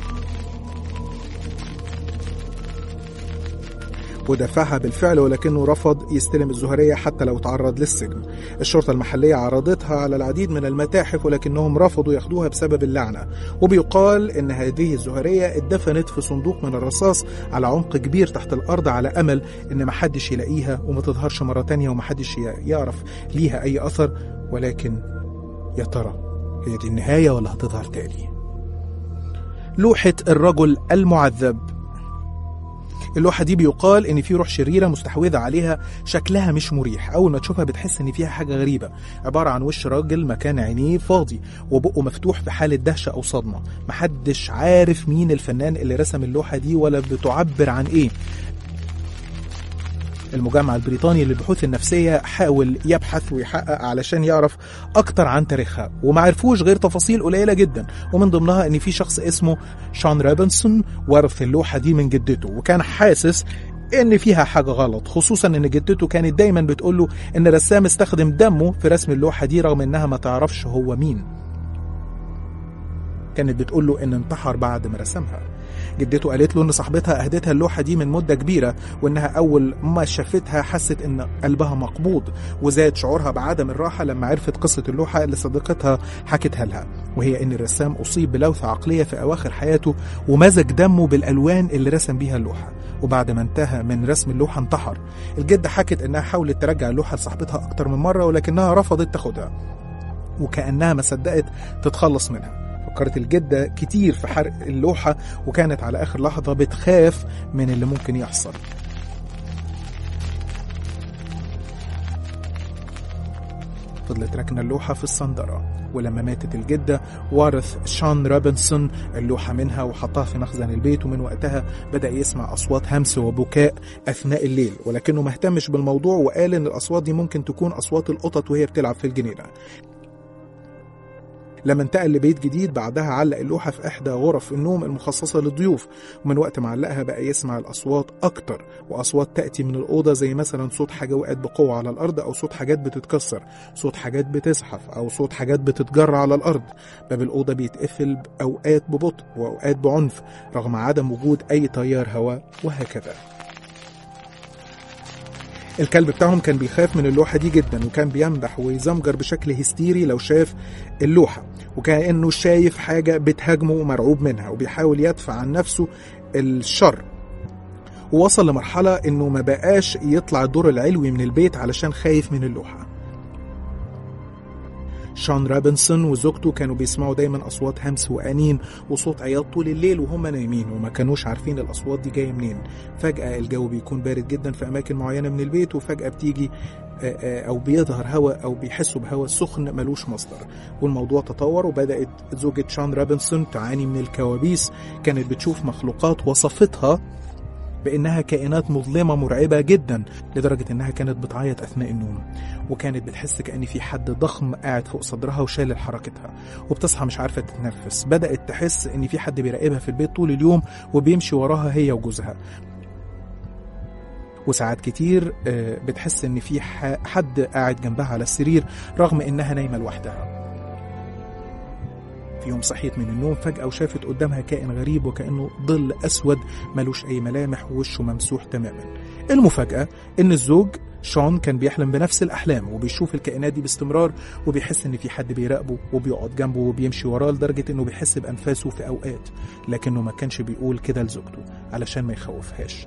[SPEAKER 1] ودفعها بالفعل ولكنه رفض يستلم الزهرية حتى لو تعرض للسجن الشرطة المحلية عرضتها على العديد من المتاحف ولكنهم رفضوا ياخدوها بسبب اللعنة وبيقال ان هذه الزهرية اتدفنت في صندوق من الرصاص على عمق كبير تحت الارض على امل ان محدش يلاقيها وما تظهرش مرة تانية ومحدش يعرف ليها اي اثر ولكن يا ترى هي دي النهاية ولا هتظهر تاني لوحة الرجل المعذب اللوحة دي بيقال إن في روح شريرة مستحوذة عليها شكلها مش مريح أول ما تشوفها بتحس إن فيها حاجة غريبة عبارة عن وش راجل مكان عينيه فاضي وبقه مفتوح في حالة دهشة أو صدمة محدش عارف مين الفنان اللي رسم اللوحة دي ولا بتعبر عن إيه المجمع البريطاني للبحوث النفسية حاول يبحث ويحقق علشان يعرف أكتر عن تاريخها وما عرفوش غير تفاصيل قليلة جدا ومن ضمنها إن في شخص اسمه شون رابنسون ورث اللوحة دي من جدته وكان حاسس ان فيها حاجه غلط خصوصا ان جدته كانت دايما بتقول له ان الرسام استخدم دمه في رسم اللوحه دي رغم انها ما تعرفش هو مين كانت بتقول له ان انتحر بعد ما رسمها جدته قالت له ان صاحبتها اهدتها اللوحه دي من مده كبيره وانها اول ما شافتها حست ان قلبها مقبوض وزاد شعورها بعدم الراحه لما عرفت قصه اللوحه اللي صديقتها حكتها لها وهي ان الرسام اصيب بلوثه عقليه في اواخر حياته ومزج دمه بالالوان اللي رسم بيها اللوحه وبعد ما انتهى من رسم اللوحه انتحر الجده حكت انها حاولت ترجع اللوحه لصاحبتها اكتر من مره ولكنها رفضت تاخدها وكانها ما صدقت تتخلص منها فكرت الجدة كتير في حرق اللوحة وكانت على آخر لحظة بتخاف من اللي ممكن يحصل فضلت راكنة اللوحة في الصندرة ولما ماتت الجدة وارث شون روبنسون اللوحة منها وحطها في مخزن البيت ومن وقتها بدأ يسمع أصوات همس وبكاء أثناء الليل ولكنه ما اهتمش بالموضوع وقال إن الأصوات دي ممكن تكون أصوات القطط وهي بتلعب في الجنينة لما انتقل لبيت جديد بعدها علق اللوحة في إحدى غرف النوم المخصصة للضيوف ومن وقت ما علقها بقى يسمع الأصوات أكتر وأصوات تأتي من الأوضة زي مثلا صوت حاجة وقعت بقوة على الأرض أو صوت حاجات بتتكسر صوت حاجات بتزحف أو صوت حاجات بتتجرى على الأرض باب الأوضة بيتقفل أوقات ببطء وأوقات بعنف رغم عدم وجود أي تيار هواء وهكذا الكلب بتاعهم كان بيخاف من اللوحة دي جدا وكان بيمدح ويزمجر بشكل هستيري لو شاف اللوحة وكأنه شايف حاجة بتهاجمه ومرعوب منها وبيحاول يدفع عن نفسه الشر ووصل لمرحلة انه ما بقاش يطلع الدور العلوي من البيت علشان خايف من اللوحة شون رابنسون وزوجته كانوا بيسمعوا دايما أصوات همس وأنين وصوت عياط طول الليل وهم نايمين وما كانوش عارفين الأصوات دي جاية منين فجأة الجو بيكون بارد جدا في أماكن معينة من البيت وفجأة بتيجي أو بيظهر هواء أو بيحسوا بهواء سخن ملوش مصدر والموضوع تطور وبدأت زوجة شون رابنسون تعاني من الكوابيس كانت بتشوف مخلوقات وصفتها بانها كائنات مظلمه مرعبه جدا لدرجه انها كانت بتعيط اثناء النوم وكانت بتحس كان في حد ضخم قاعد فوق صدرها وشالل حركتها وبتصحى مش عارفه تتنفس بدات تحس ان في حد بيراقبها في البيت طول اليوم وبيمشي وراها هي وجوزها وساعات كتير بتحس ان في حد قاعد جنبها على السرير رغم انها نايمه لوحدها في يوم صحيت من النوم فجأة وشافت قدامها كائن غريب وكأنه ظل أسود ملوش أي ملامح ووشه ممسوح تماما المفاجأة إن الزوج شون كان بيحلم بنفس الأحلام وبيشوف الكائنات دي باستمرار وبيحس إن في حد بيراقبه وبيقعد جنبه وبيمشي وراه لدرجة إنه بيحس بأنفاسه في أوقات لكنه ما كانش بيقول كده لزوجته علشان ما يخوفهاش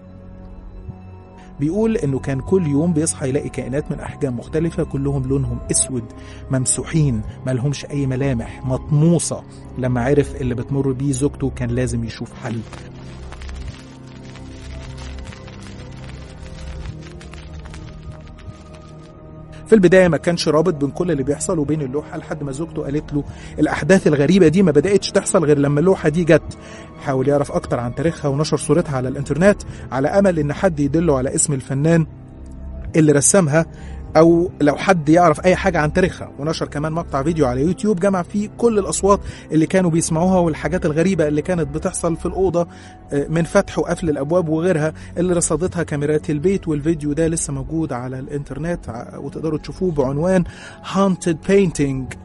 [SPEAKER 1] بيقول انه كان كل يوم بيصحى يلاقي كائنات من احجام مختلفه كلهم لونهم اسود ممسوحين مالهمش اي ملامح مطموسه لما عرف اللي بتمر بيه زوجته كان لازم يشوف حل في البداية ما كانش رابط بين كل اللي بيحصل وبين اللوحة لحد ما زوجته قالت له الأحداث الغريبة دي ما بدأتش تحصل غير لما اللوحة دي جت حاول يعرف أكتر عن تاريخها ونشر صورتها على الإنترنت على أمل إن حد يدله على اسم الفنان اللي رسمها او لو حد يعرف اي حاجه عن تاريخها ونشر كمان مقطع فيديو على يوتيوب جمع فيه كل الاصوات اللي كانوا بيسمعوها والحاجات الغريبه اللي كانت بتحصل في الاوضه من فتح وقفل الابواب وغيرها اللي رصدتها كاميرات البيت والفيديو ده لسه موجود على الانترنت وتقدروا تشوفوه بعنوان Haunted Painting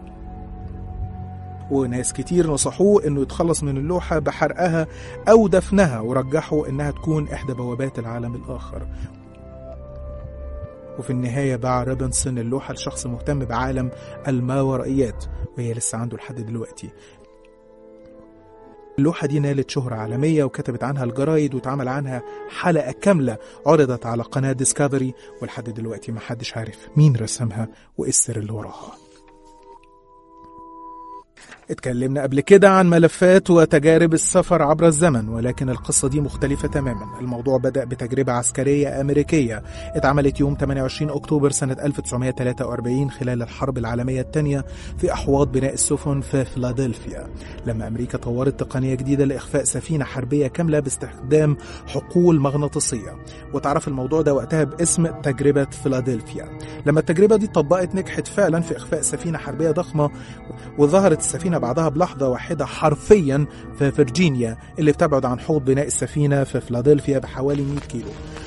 [SPEAKER 1] وناس كتير نصحوه انه يتخلص من اللوحة بحرقها او دفنها ورجحوا انها تكون احدى بوابات العالم الاخر وفي النهاية باع روبنسون اللوحة لشخص مهتم بعالم الماورائيات وهي لسه عنده لحد دلوقتي اللوحة دي نالت شهرة عالمية وكتبت عنها الجرايد واتعمل عنها حلقة كاملة عرضت على قناة ديسكفري ولحد دلوقتي محدش عارف مين رسمها وايه السر اللي وراها اتكلمنا قبل كده عن ملفات وتجارب السفر عبر الزمن ولكن القصة دي مختلفة تماما الموضوع بدأ بتجربة عسكرية أمريكية اتعملت يوم 28 أكتوبر سنة 1943 خلال الحرب العالمية الثانية في أحواض بناء السفن في فيلادلفيا لما أمريكا طورت تقنية جديدة لإخفاء سفينة حربية كاملة باستخدام حقول مغناطيسية وتعرف الموضوع ده وقتها باسم تجربة فيلادلفيا لما التجربة دي طبقت نجحت فعلا في إخفاء سفينة حربية ضخمة وظهرت السفينة بعدها بلحظة واحدة حرفيا في فرجينيا اللي بتبعد عن حوض بناء السفينة في فيلادلفيا بحوالي 100 كيلو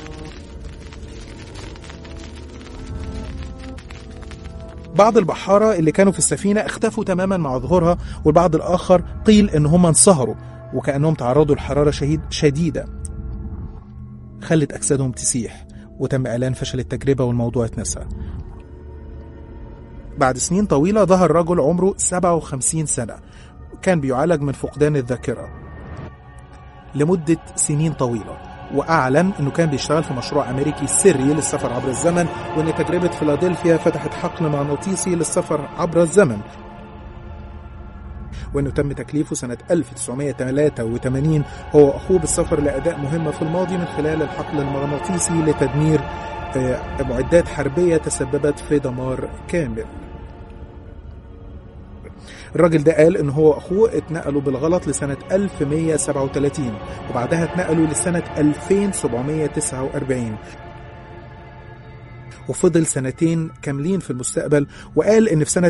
[SPEAKER 1] بعض البحارة اللي كانوا في السفينة اختفوا تماما مع ظهورها والبعض الآخر قيل إن هم انصهروا وكأنهم تعرضوا لحرارة شهيد شديدة خلت أجسادهم تسيح وتم إعلان فشل التجربة والموضوع اتنسى بعد سنين طويلة ظهر رجل عمره 57 سنة كان بيعالج من فقدان الذاكرة لمدة سنين طويلة وأعلن أنه كان بيشتغل في مشروع أمريكي سري للسفر عبر الزمن وأن تجربة فيلادلفيا فتحت حقل مغناطيسي للسفر عبر الزمن وأنه تم تكليفه سنة 1983 هو وأخوه بالسفر لأداء مهمة في الماضي من خلال الحقل المغناطيسي لتدمير معدات حربية تسببت في دمار كامل الراجل ده قال ان هو واخوه اتنقلوا بالغلط لسنة 1137 وبعدها اتنقلوا لسنة 2749 وفضل سنتين كاملين في المستقبل وقال ان في سنة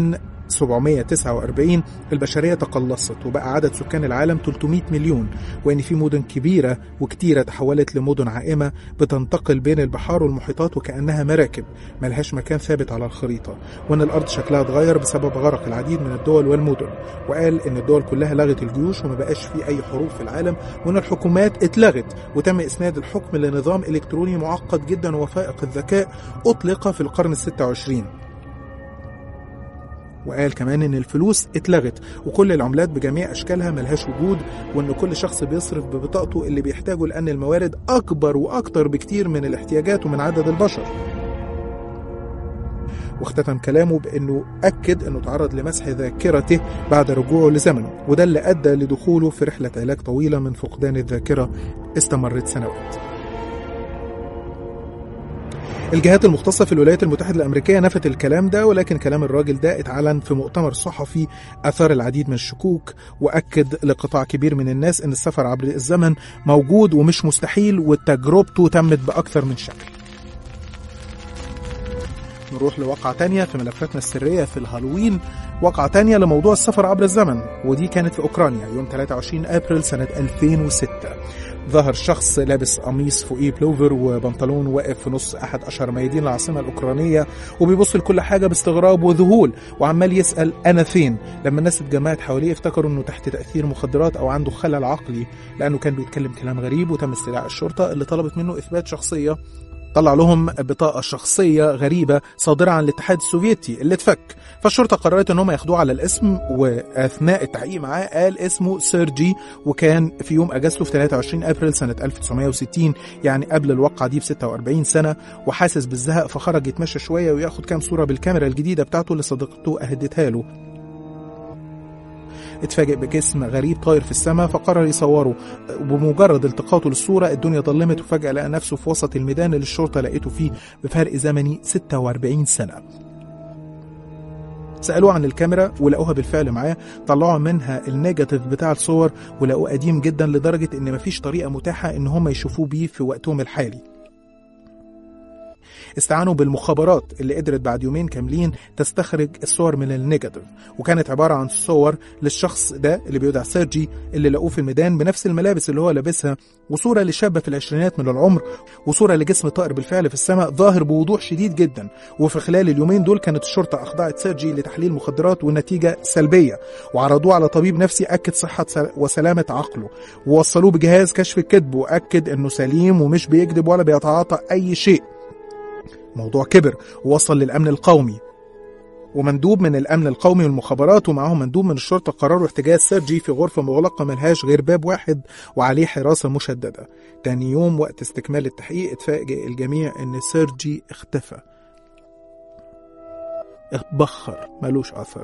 [SPEAKER 1] 2749 البشرية تقلصت وبقى عدد سكان العالم 300 مليون وان في مدن كبيرة وكتيرة تحولت لمدن عائمة بتنتقل بين البحار والمحيطات وكأنها مراكب ملهاش مكان ثابت على الخريطة وان الارض شكلها اتغير بسبب غرق العديد من الدول والمدن وقال ان الدول كلها لغت الجيوش وما بقاش في اي حروب في العالم وان الحكومات اتلغت وتم اسناد الحكم لنظام الكتروني معقد جدا وفائق الذكاء أطلق في القرن الستة وعشرين وقال كمان ان الفلوس اتلغت وكل العملات بجميع اشكالها ملهاش وجود وان كل شخص بيصرف ببطاقته اللي بيحتاجه لان الموارد اكبر واكتر بكتير من الاحتياجات ومن عدد البشر واختتم كلامه بأنه أكد أنه تعرض لمسح ذاكرته بعد رجوعه لزمنه وده اللي أدى لدخوله في رحلة علاج طويلة من فقدان الذاكرة استمرت سنوات الجهات المختصة في الولايات المتحدة الأمريكية نفت الكلام ده ولكن كلام الراجل ده اتعلن في مؤتمر صحفي أثار العديد من الشكوك وأكد لقطاع كبير من الناس أن السفر عبر الزمن موجود ومش مستحيل وتجربته تمت بأكثر من شكل نروح لواقعة تانية في ملفاتنا السرية في الهالوين واقعة تانية لموضوع السفر عبر الزمن ودي كانت في أوكرانيا يوم 23 أبريل سنة 2006 ظهر شخص لابس قميص فوقيه بلوفر وبنطلون واقف في نص احد اشهر ميادين العاصمه الاوكرانيه وبيبص لكل حاجه باستغراب وذهول وعمال يسال انا فين لما الناس اتجمعت حواليه افتكروا انه تحت تاثير مخدرات او عنده خلل عقلي لانه كان بيتكلم كلام غريب وتم استدعاء الشرطه اللي طلبت منه اثبات شخصيه طلع لهم بطاقة شخصية غريبة صادرة عن الاتحاد السوفيتي اللي اتفك فالشرطة قررت ان هم ياخدوه على الاسم واثناء التحقيق معاه قال اسمه سيرجي وكان في يوم اجازته في 23 ابريل سنة 1960 يعني قبل الوقعة دي ب 46 سنة وحاسس بالزهق فخرج يتمشى شوية وياخد كام صورة بالكاميرا الجديدة بتاعته اللي صديقته اهدتها له اتفاجئ بجسم غريب طاير في السماء فقرر يصوره وبمجرد التقاطه للصورة الدنيا ضلمت وفجأة لقى نفسه في وسط الميدان اللي الشرطة لقيته فيه بفرق زمني 46 سنة سألوه عن الكاميرا ولقوها بالفعل معاه طلعوا منها النيجاتيف بتاع الصور ولقوه قديم جدا لدرجة ان مفيش طريقة متاحة ان هم يشوفوه بيه في وقتهم الحالي استعانوا بالمخابرات اللي قدرت بعد يومين كاملين تستخرج الصور من النيجاتيف وكانت عبارة عن صور للشخص ده اللي بيدعى سيرجي اللي لقوه في الميدان بنفس الملابس اللي هو لابسها وصورة لشابة في العشرينات من العمر وصورة لجسم طائر بالفعل في السماء ظاهر بوضوح شديد جدا وفي خلال اليومين دول كانت الشرطة أخضعت سيرجي لتحليل مخدرات والنتيجة سلبية وعرضوه على طبيب نفسي أكد صحة وسلامة عقله ووصلوه بجهاز كشف الكذب وأكد إنه سليم ومش بيكذب ولا بيتعاطى أي شيء موضوع كبر ووصل للأمن القومي ومندوب من الأمن القومي والمخابرات ومعهم مندوب من الشرطة قرروا احتجاز سيرجي في غرفة مغلقة ملهاش غير باب واحد وعليه حراسة مشددة تاني يوم وقت استكمال التحقيق اتفاجئ الجميع ان سيرجي اختفى اتبخر ملوش أثر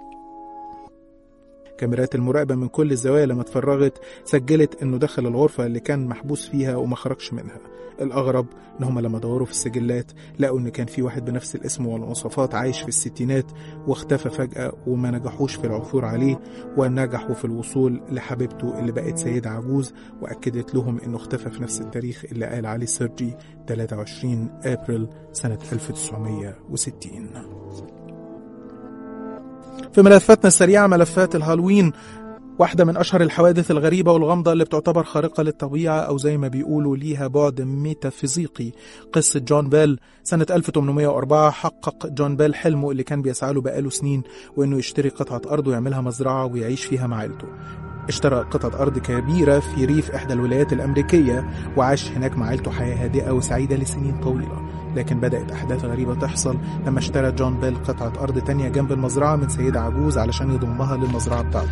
[SPEAKER 1] كاميرات المراقبة من كل الزوايا لما اتفرغت سجلت انه دخل الغرفة اللي كان محبوس فيها وما خرجش منها الأغرب ان هم لما دوروا في السجلات لقوا ان كان في واحد بنفس الاسم والمواصفات عايش في الستينات واختفى فجأة وما نجحوش في العثور عليه ونجحوا في الوصول لحبيبته اللي بقت سيدة عجوز وأكدت لهم انه اختفى في نفس التاريخ اللي قال عليه سيرجي 23 أبريل سنة 1960 في ملفاتنا السريعة ملفات الهالوين واحدة من أشهر الحوادث الغريبة والغامضة اللي بتعتبر خارقة للطبيعة أو زي ما بيقولوا ليها بعد ميتافيزيقي قصة جون بيل سنة 1804 حقق جون بيل حلمه اللي كان بيسعى له بقاله سنين وإنه يشتري قطعة أرض ويعملها مزرعة ويعيش فيها مع عيلته اشترى قطعة أرض كبيرة في ريف إحدى الولايات الأمريكية وعاش هناك مع عيلته حياة هادئة وسعيدة لسنين طويلة لكن بدأت أحداث غريبة تحصل لما اشترى جون بيل قطعة أرض تانية جنب المزرعة من سيدة عجوز علشان يضمها للمزرعة بتاعته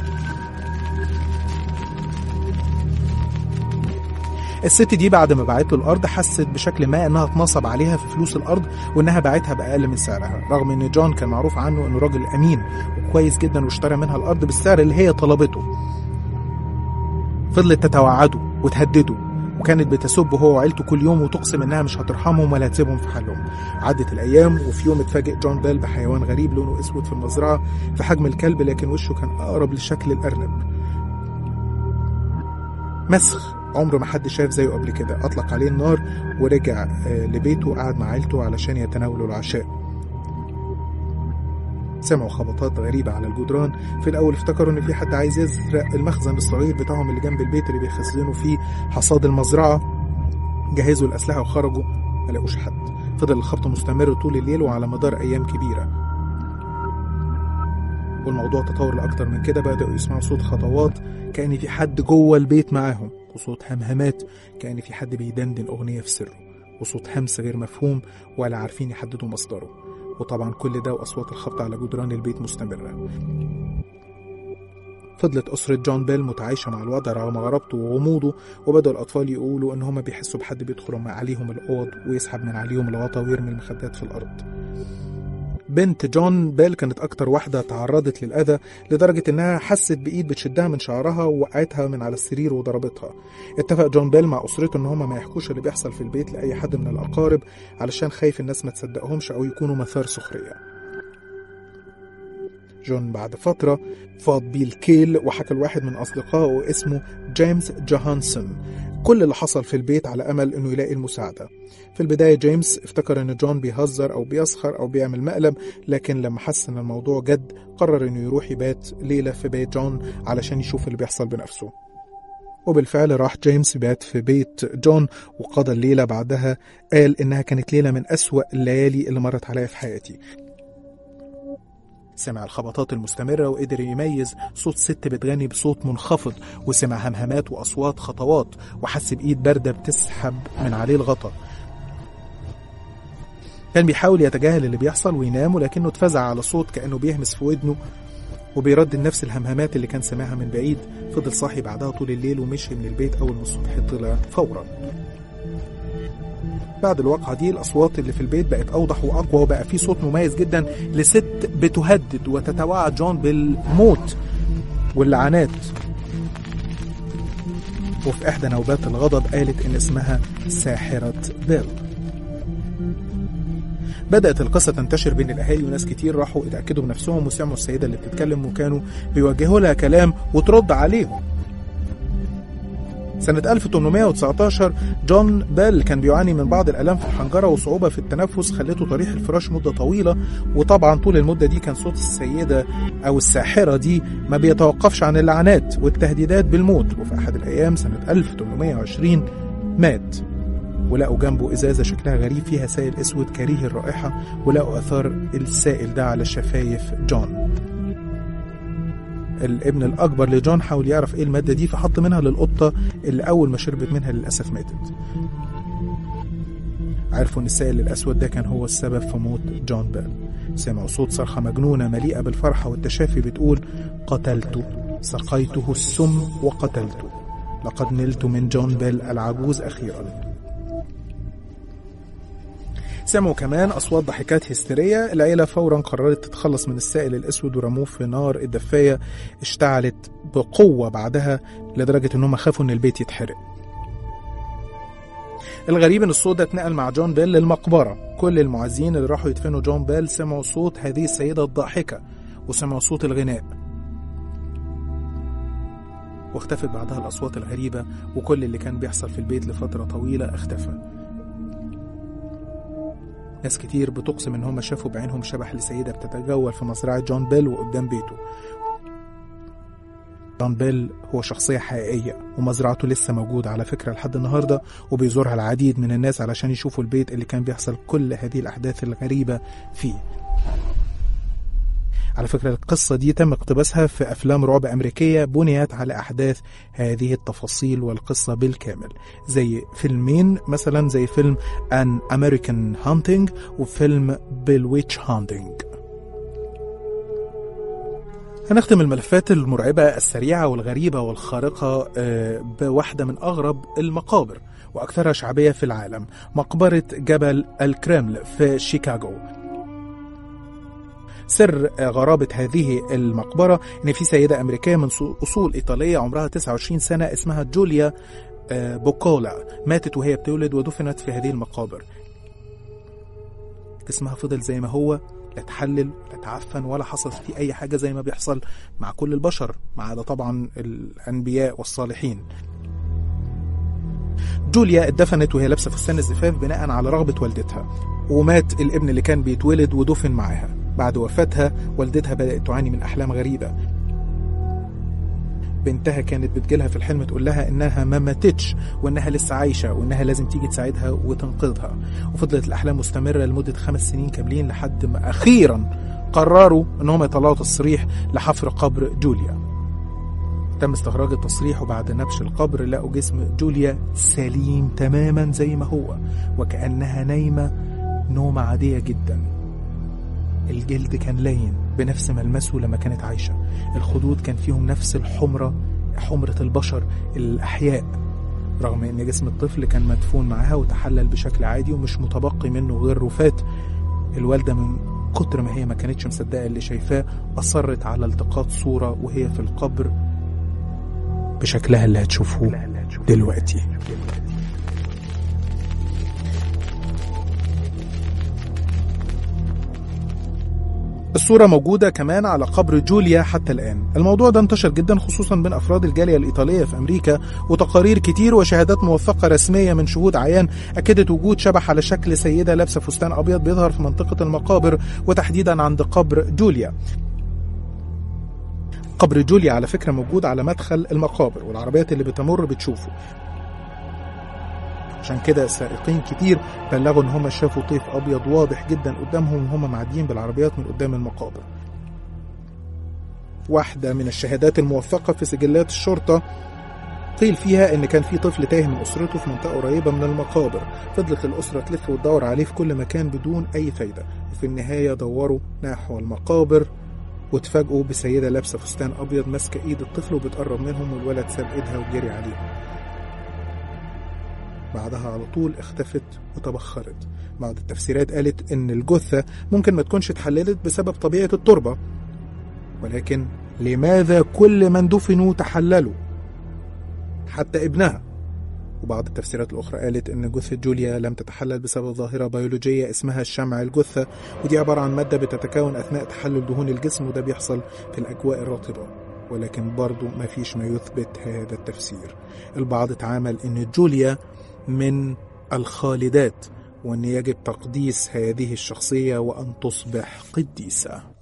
[SPEAKER 1] الست دي بعد ما باعت له الارض حست بشكل ما انها اتنصب عليها في فلوس الارض وانها باعتها باقل من سعرها رغم ان جون كان معروف عنه انه راجل امين وكويس جدا واشترى منها الارض بالسعر اللي هي طلبته فضلت تتوعده وتهدده وكانت بتسب هو وعيلته كل يوم وتقسم انها مش هترحمهم ولا هتسيبهم في حالهم عدت الايام وفي يوم اتفاجئ جون بيل بحيوان غريب لونه اسود في المزرعه في حجم الكلب لكن وشه كان اقرب لشكل الارنب مسخ عمره ما حد شاف زيه قبل كده اطلق عليه النار ورجع لبيته وقعد مع عيلته علشان يتناولوا العشاء سمعوا خبطات غريبة على الجدران في الأول افتكروا إن في حد عايز يسرق المخزن الصغير بتاعهم اللي جنب البيت اللي بيخزنوا فيه حصاد المزرعة جهزوا الأسلحة وخرجوا ما لقوش حد فضل الخبط مستمر طول الليل وعلى مدار أيام كبيرة والموضوع تطور لأكتر من كده بدأوا يسمعوا صوت خطوات كأن في حد جوه البيت معاهم وصوت همهمات كأن في حد بيدندن أغنية في سره وصوت همس غير مفهوم ولا عارفين يحددوا مصدره وطبعا كل ده وأصوات الخبط على جدران البيت مستمرة فضلت أسرة جون بيل متعايشة مع الوضع رغم غرابته وغموضه وبدأوا الأطفال يقولوا إن هما بيحسوا بحد بيدخل عليهم الأوض ويسحب من عليهم الغطا ويرمي المخدات في الأرض بنت جون بيل كانت أكتر واحدة تعرضت للأذى لدرجة إنها حست بإيد بتشدها من شعرها ووقعتها من على السرير وضربتها اتفق جون بيل مع أسرته إن هما ما يحكوش اللي بيحصل في البيت لأي حد من الأقارب علشان خايف الناس ما تصدقهمش أو يكونوا مثار سخرية جون بعد فترة فاض بيه الكيل وحكى لواحد من أصدقائه اسمه جيمس جوهانسون كل اللي حصل في البيت على أمل إنه يلاقي المساعدة في البداية جيمس افتكر إن جون بيهزر أو بيسخر أو بيعمل مقلب لكن لما حس إن الموضوع جد قرر إنه يروح يبات ليلة في بيت جون علشان يشوف اللي بيحصل بنفسه وبالفعل راح جيمس بات في بيت جون وقضى الليلة بعدها قال إنها كانت ليلة من أسوأ الليالي اللي مرت عليا في حياتي سمع الخبطات المستمرة وقدر يميز صوت ست بتغني بصوت منخفض وسمع همهمات وأصوات خطوات وحس بإيد باردة بتسحب من عليه الغطا كان بيحاول يتجاهل اللي بيحصل وينام ولكنه اتفزع على صوت كأنه بيهمس في ودنه وبيردد نفس الهمهمات اللي كان سمعها من بعيد فضل صاحي بعدها طول الليل ومشي من البيت أول ما الصبح طلع فورا بعد الواقعة دي الأصوات اللي في البيت بقت أوضح وأقوى وبقى في صوت مميز جدا لست بتهدد وتتوعد جون بالموت واللعنات وفي إحدى نوبات الغضب قالت إن اسمها ساحرة بيل بدأت القصة تنتشر بين الأهالي وناس كتير راحوا اتأكدوا بنفسهم وسمعوا السيدة اللي بتتكلم وكانوا بيوجهوا لها كلام وترد عليهم سنة 1819 جون بيل كان بيعاني من بعض الآلام في الحنجرة وصعوبة في التنفس خلته طريح الفراش مدة طويلة وطبعا طول المدة دي كان صوت السيدة أو الساحرة دي ما بيتوقفش عن اللعنات والتهديدات بالموت وفي أحد الأيام سنة 1820 مات ولقوا جنبه إزازة شكلها غريب فيها سائل أسود كريه الرائحة ولقوا أثار السائل ده على شفايف جون الابن الأكبر لجون حاول يعرف إيه المادة دي فحط منها للقطة اللي أول ما شربت منها للأسف ماتت عرفوا إن السائل الأسود ده كان هو السبب في موت جون بيل سمعوا صوت صرخة مجنونة مليئة بالفرحة والتشافي بتقول قتلته سقيته السم وقتلته لقد نلت من جون بيل العجوز أخيرا سمعوا كمان أصوات ضحكات هستيرية العيلة فورا قررت تتخلص من السائل الأسود ورموه في نار الدفاية اشتعلت بقوة بعدها لدرجة إنهم خافوا إن البيت يتحرق الغريب ان الصوت ده اتنقل مع جون بيل للمقبره كل المعزين اللي راحوا يدفنوا جون بيل سمعوا صوت هذه السيده الضاحكه وسمعوا صوت الغناء واختفت بعدها الاصوات الغريبه وكل اللي كان بيحصل في البيت لفتره طويله اختفى ناس كتير بتقسم ان هم شافوا بعينهم شبح لسيده بتتجول في مزرعه جون بيل وقدام بيته جون بيل هو شخصية حقيقية ومزرعته لسه موجودة على فكرة لحد النهاردة وبيزورها العديد من الناس علشان يشوفوا البيت اللي كان بيحصل كل هذه الأحداث الغريبة فيه على فكرة القصة دي تم اقتباسها في أفلام رعب أمريكية بنيت على أحداث هذه التفاصيل والقصة بالكامل زي فيلمين مثلا زي فيلم An American Hunting وفيلم بالويتش هانتنج هنختم الملفات المرعبة السريعة والغريبة والخارقة بواحدة من أغرب المقابر وأكثرها شعبية في العالم مقبرة جبل الكريمل في شيكاغو سر غرابة هذه المقبرة إن في سيدة أمريكية من أصول إيطالية عمرها 29 سنة اسمها جوليا بوكولا ماتت وهي بتولد ودفنت في هذه المقابر جسمها فضل زي ما هو لا اتحلل لا اتعفن ولا حصل فيه أي حاجة زي ما بيحصل مع كل البشر ما عدا طبعا الأنبياء والصالحين جوليا اتدفنت وهي لابسه فستان الزفاف بناء على رغبه والدتها ومات الابن اللي كان بيتولد ودفن معاها بعد وفاتها والدتها بدات تعاني من احلام غريبه بنتها كانت بتجيلها في الحلم تقول لها انها ما ماتتش وانها لسه عايشه وانها لازم تيجي تساعدها وتنقذها وفضلت الاحلام مستمره لمده خمس سنين كاملين لحد ما اخيرا قرروا انهم يطلعوا تصريح لحفر قبر جوليا تم استخراج التصريح وبعد نبش القبر لقوا جسم جوليا سليم تماما زي ما هو وكأنها نايمة نومة عادية جدا الجلد كان لين بنفس ملمسه لما كانت عايشة الخدود كان فيهم نفس الحمرة حمرة البشر الأحياء رغم ان جسم الطفل كان مدفون معاها وتحلل بشكل عادي ومش متبقي منه غير رفات الوالدة من كتر ما هي ما كانتش مصدقة اللي شايفاه أصرت على التقاط صورة وهي في القبر بشكلها اللي هتشوفوه دلوقتي الصورة موجودة كمان على قبر جوليا حتى الآن الموضوع ده انتشر جدا خصوصا بين أفراد الجالية الإيطالية في أمريكا وتقارير كتير وشهادات موثقة رسمية من شهود عيان أكدت وجود شبح على شكل سيدة لابسة فستان أبيض بيظهر في منطقة المقابر وتحديدا عند قبر جوليا قبر جوليا على فكرة موجود على مدخل المقابر والعربيات اللي بتمر بتشوفه عشان كده سائقين كتير بلغوا ان هم شافوا طيف ابيض واضح جدا قدامهم وهم معديين بالعربيات من قدام المقابر واحدة من الشهادات الموثقة في سجلات الشرطة قيل فيها ان كان في طفل تايه من اسرته في منطقة قريبة من المقابر فضلت الاسرة تلف وتدور عليه في كل مكان بدون اي فايدة وفي النهاية دوروا نحو المقابر واتفاجئوا بسيدة لابسة فستان أبيض ماسكة إيد الطفل وبتقرب منهم والولد ساب إيدها وجري عليهم بعدها على طول اختفت وتبخرت بعض التفسيرات قالت ان الجثة ممكن ما تكونش اتحللت بسبب طبيعة التربة ولكن لماذا كل من دفنوا تحللوا حتى ابنها وبعض التفسيرات الأخرى قالت إن جثة جوليا لم تتحلل بسبب ظاهرة بيولوجية اسمها الشمع الجثة ودي عبارة عن مادة بتتكون أثناء تحلل دهون الجسم وده بيحصل في الأجواء الرطبة ولكن برضو ما فيش ما يثبت هذا التفسير البعض تعامل إن جوليا من الخالدات وأن يجب تقديس هذه الشخصية وأن تصبح قديسة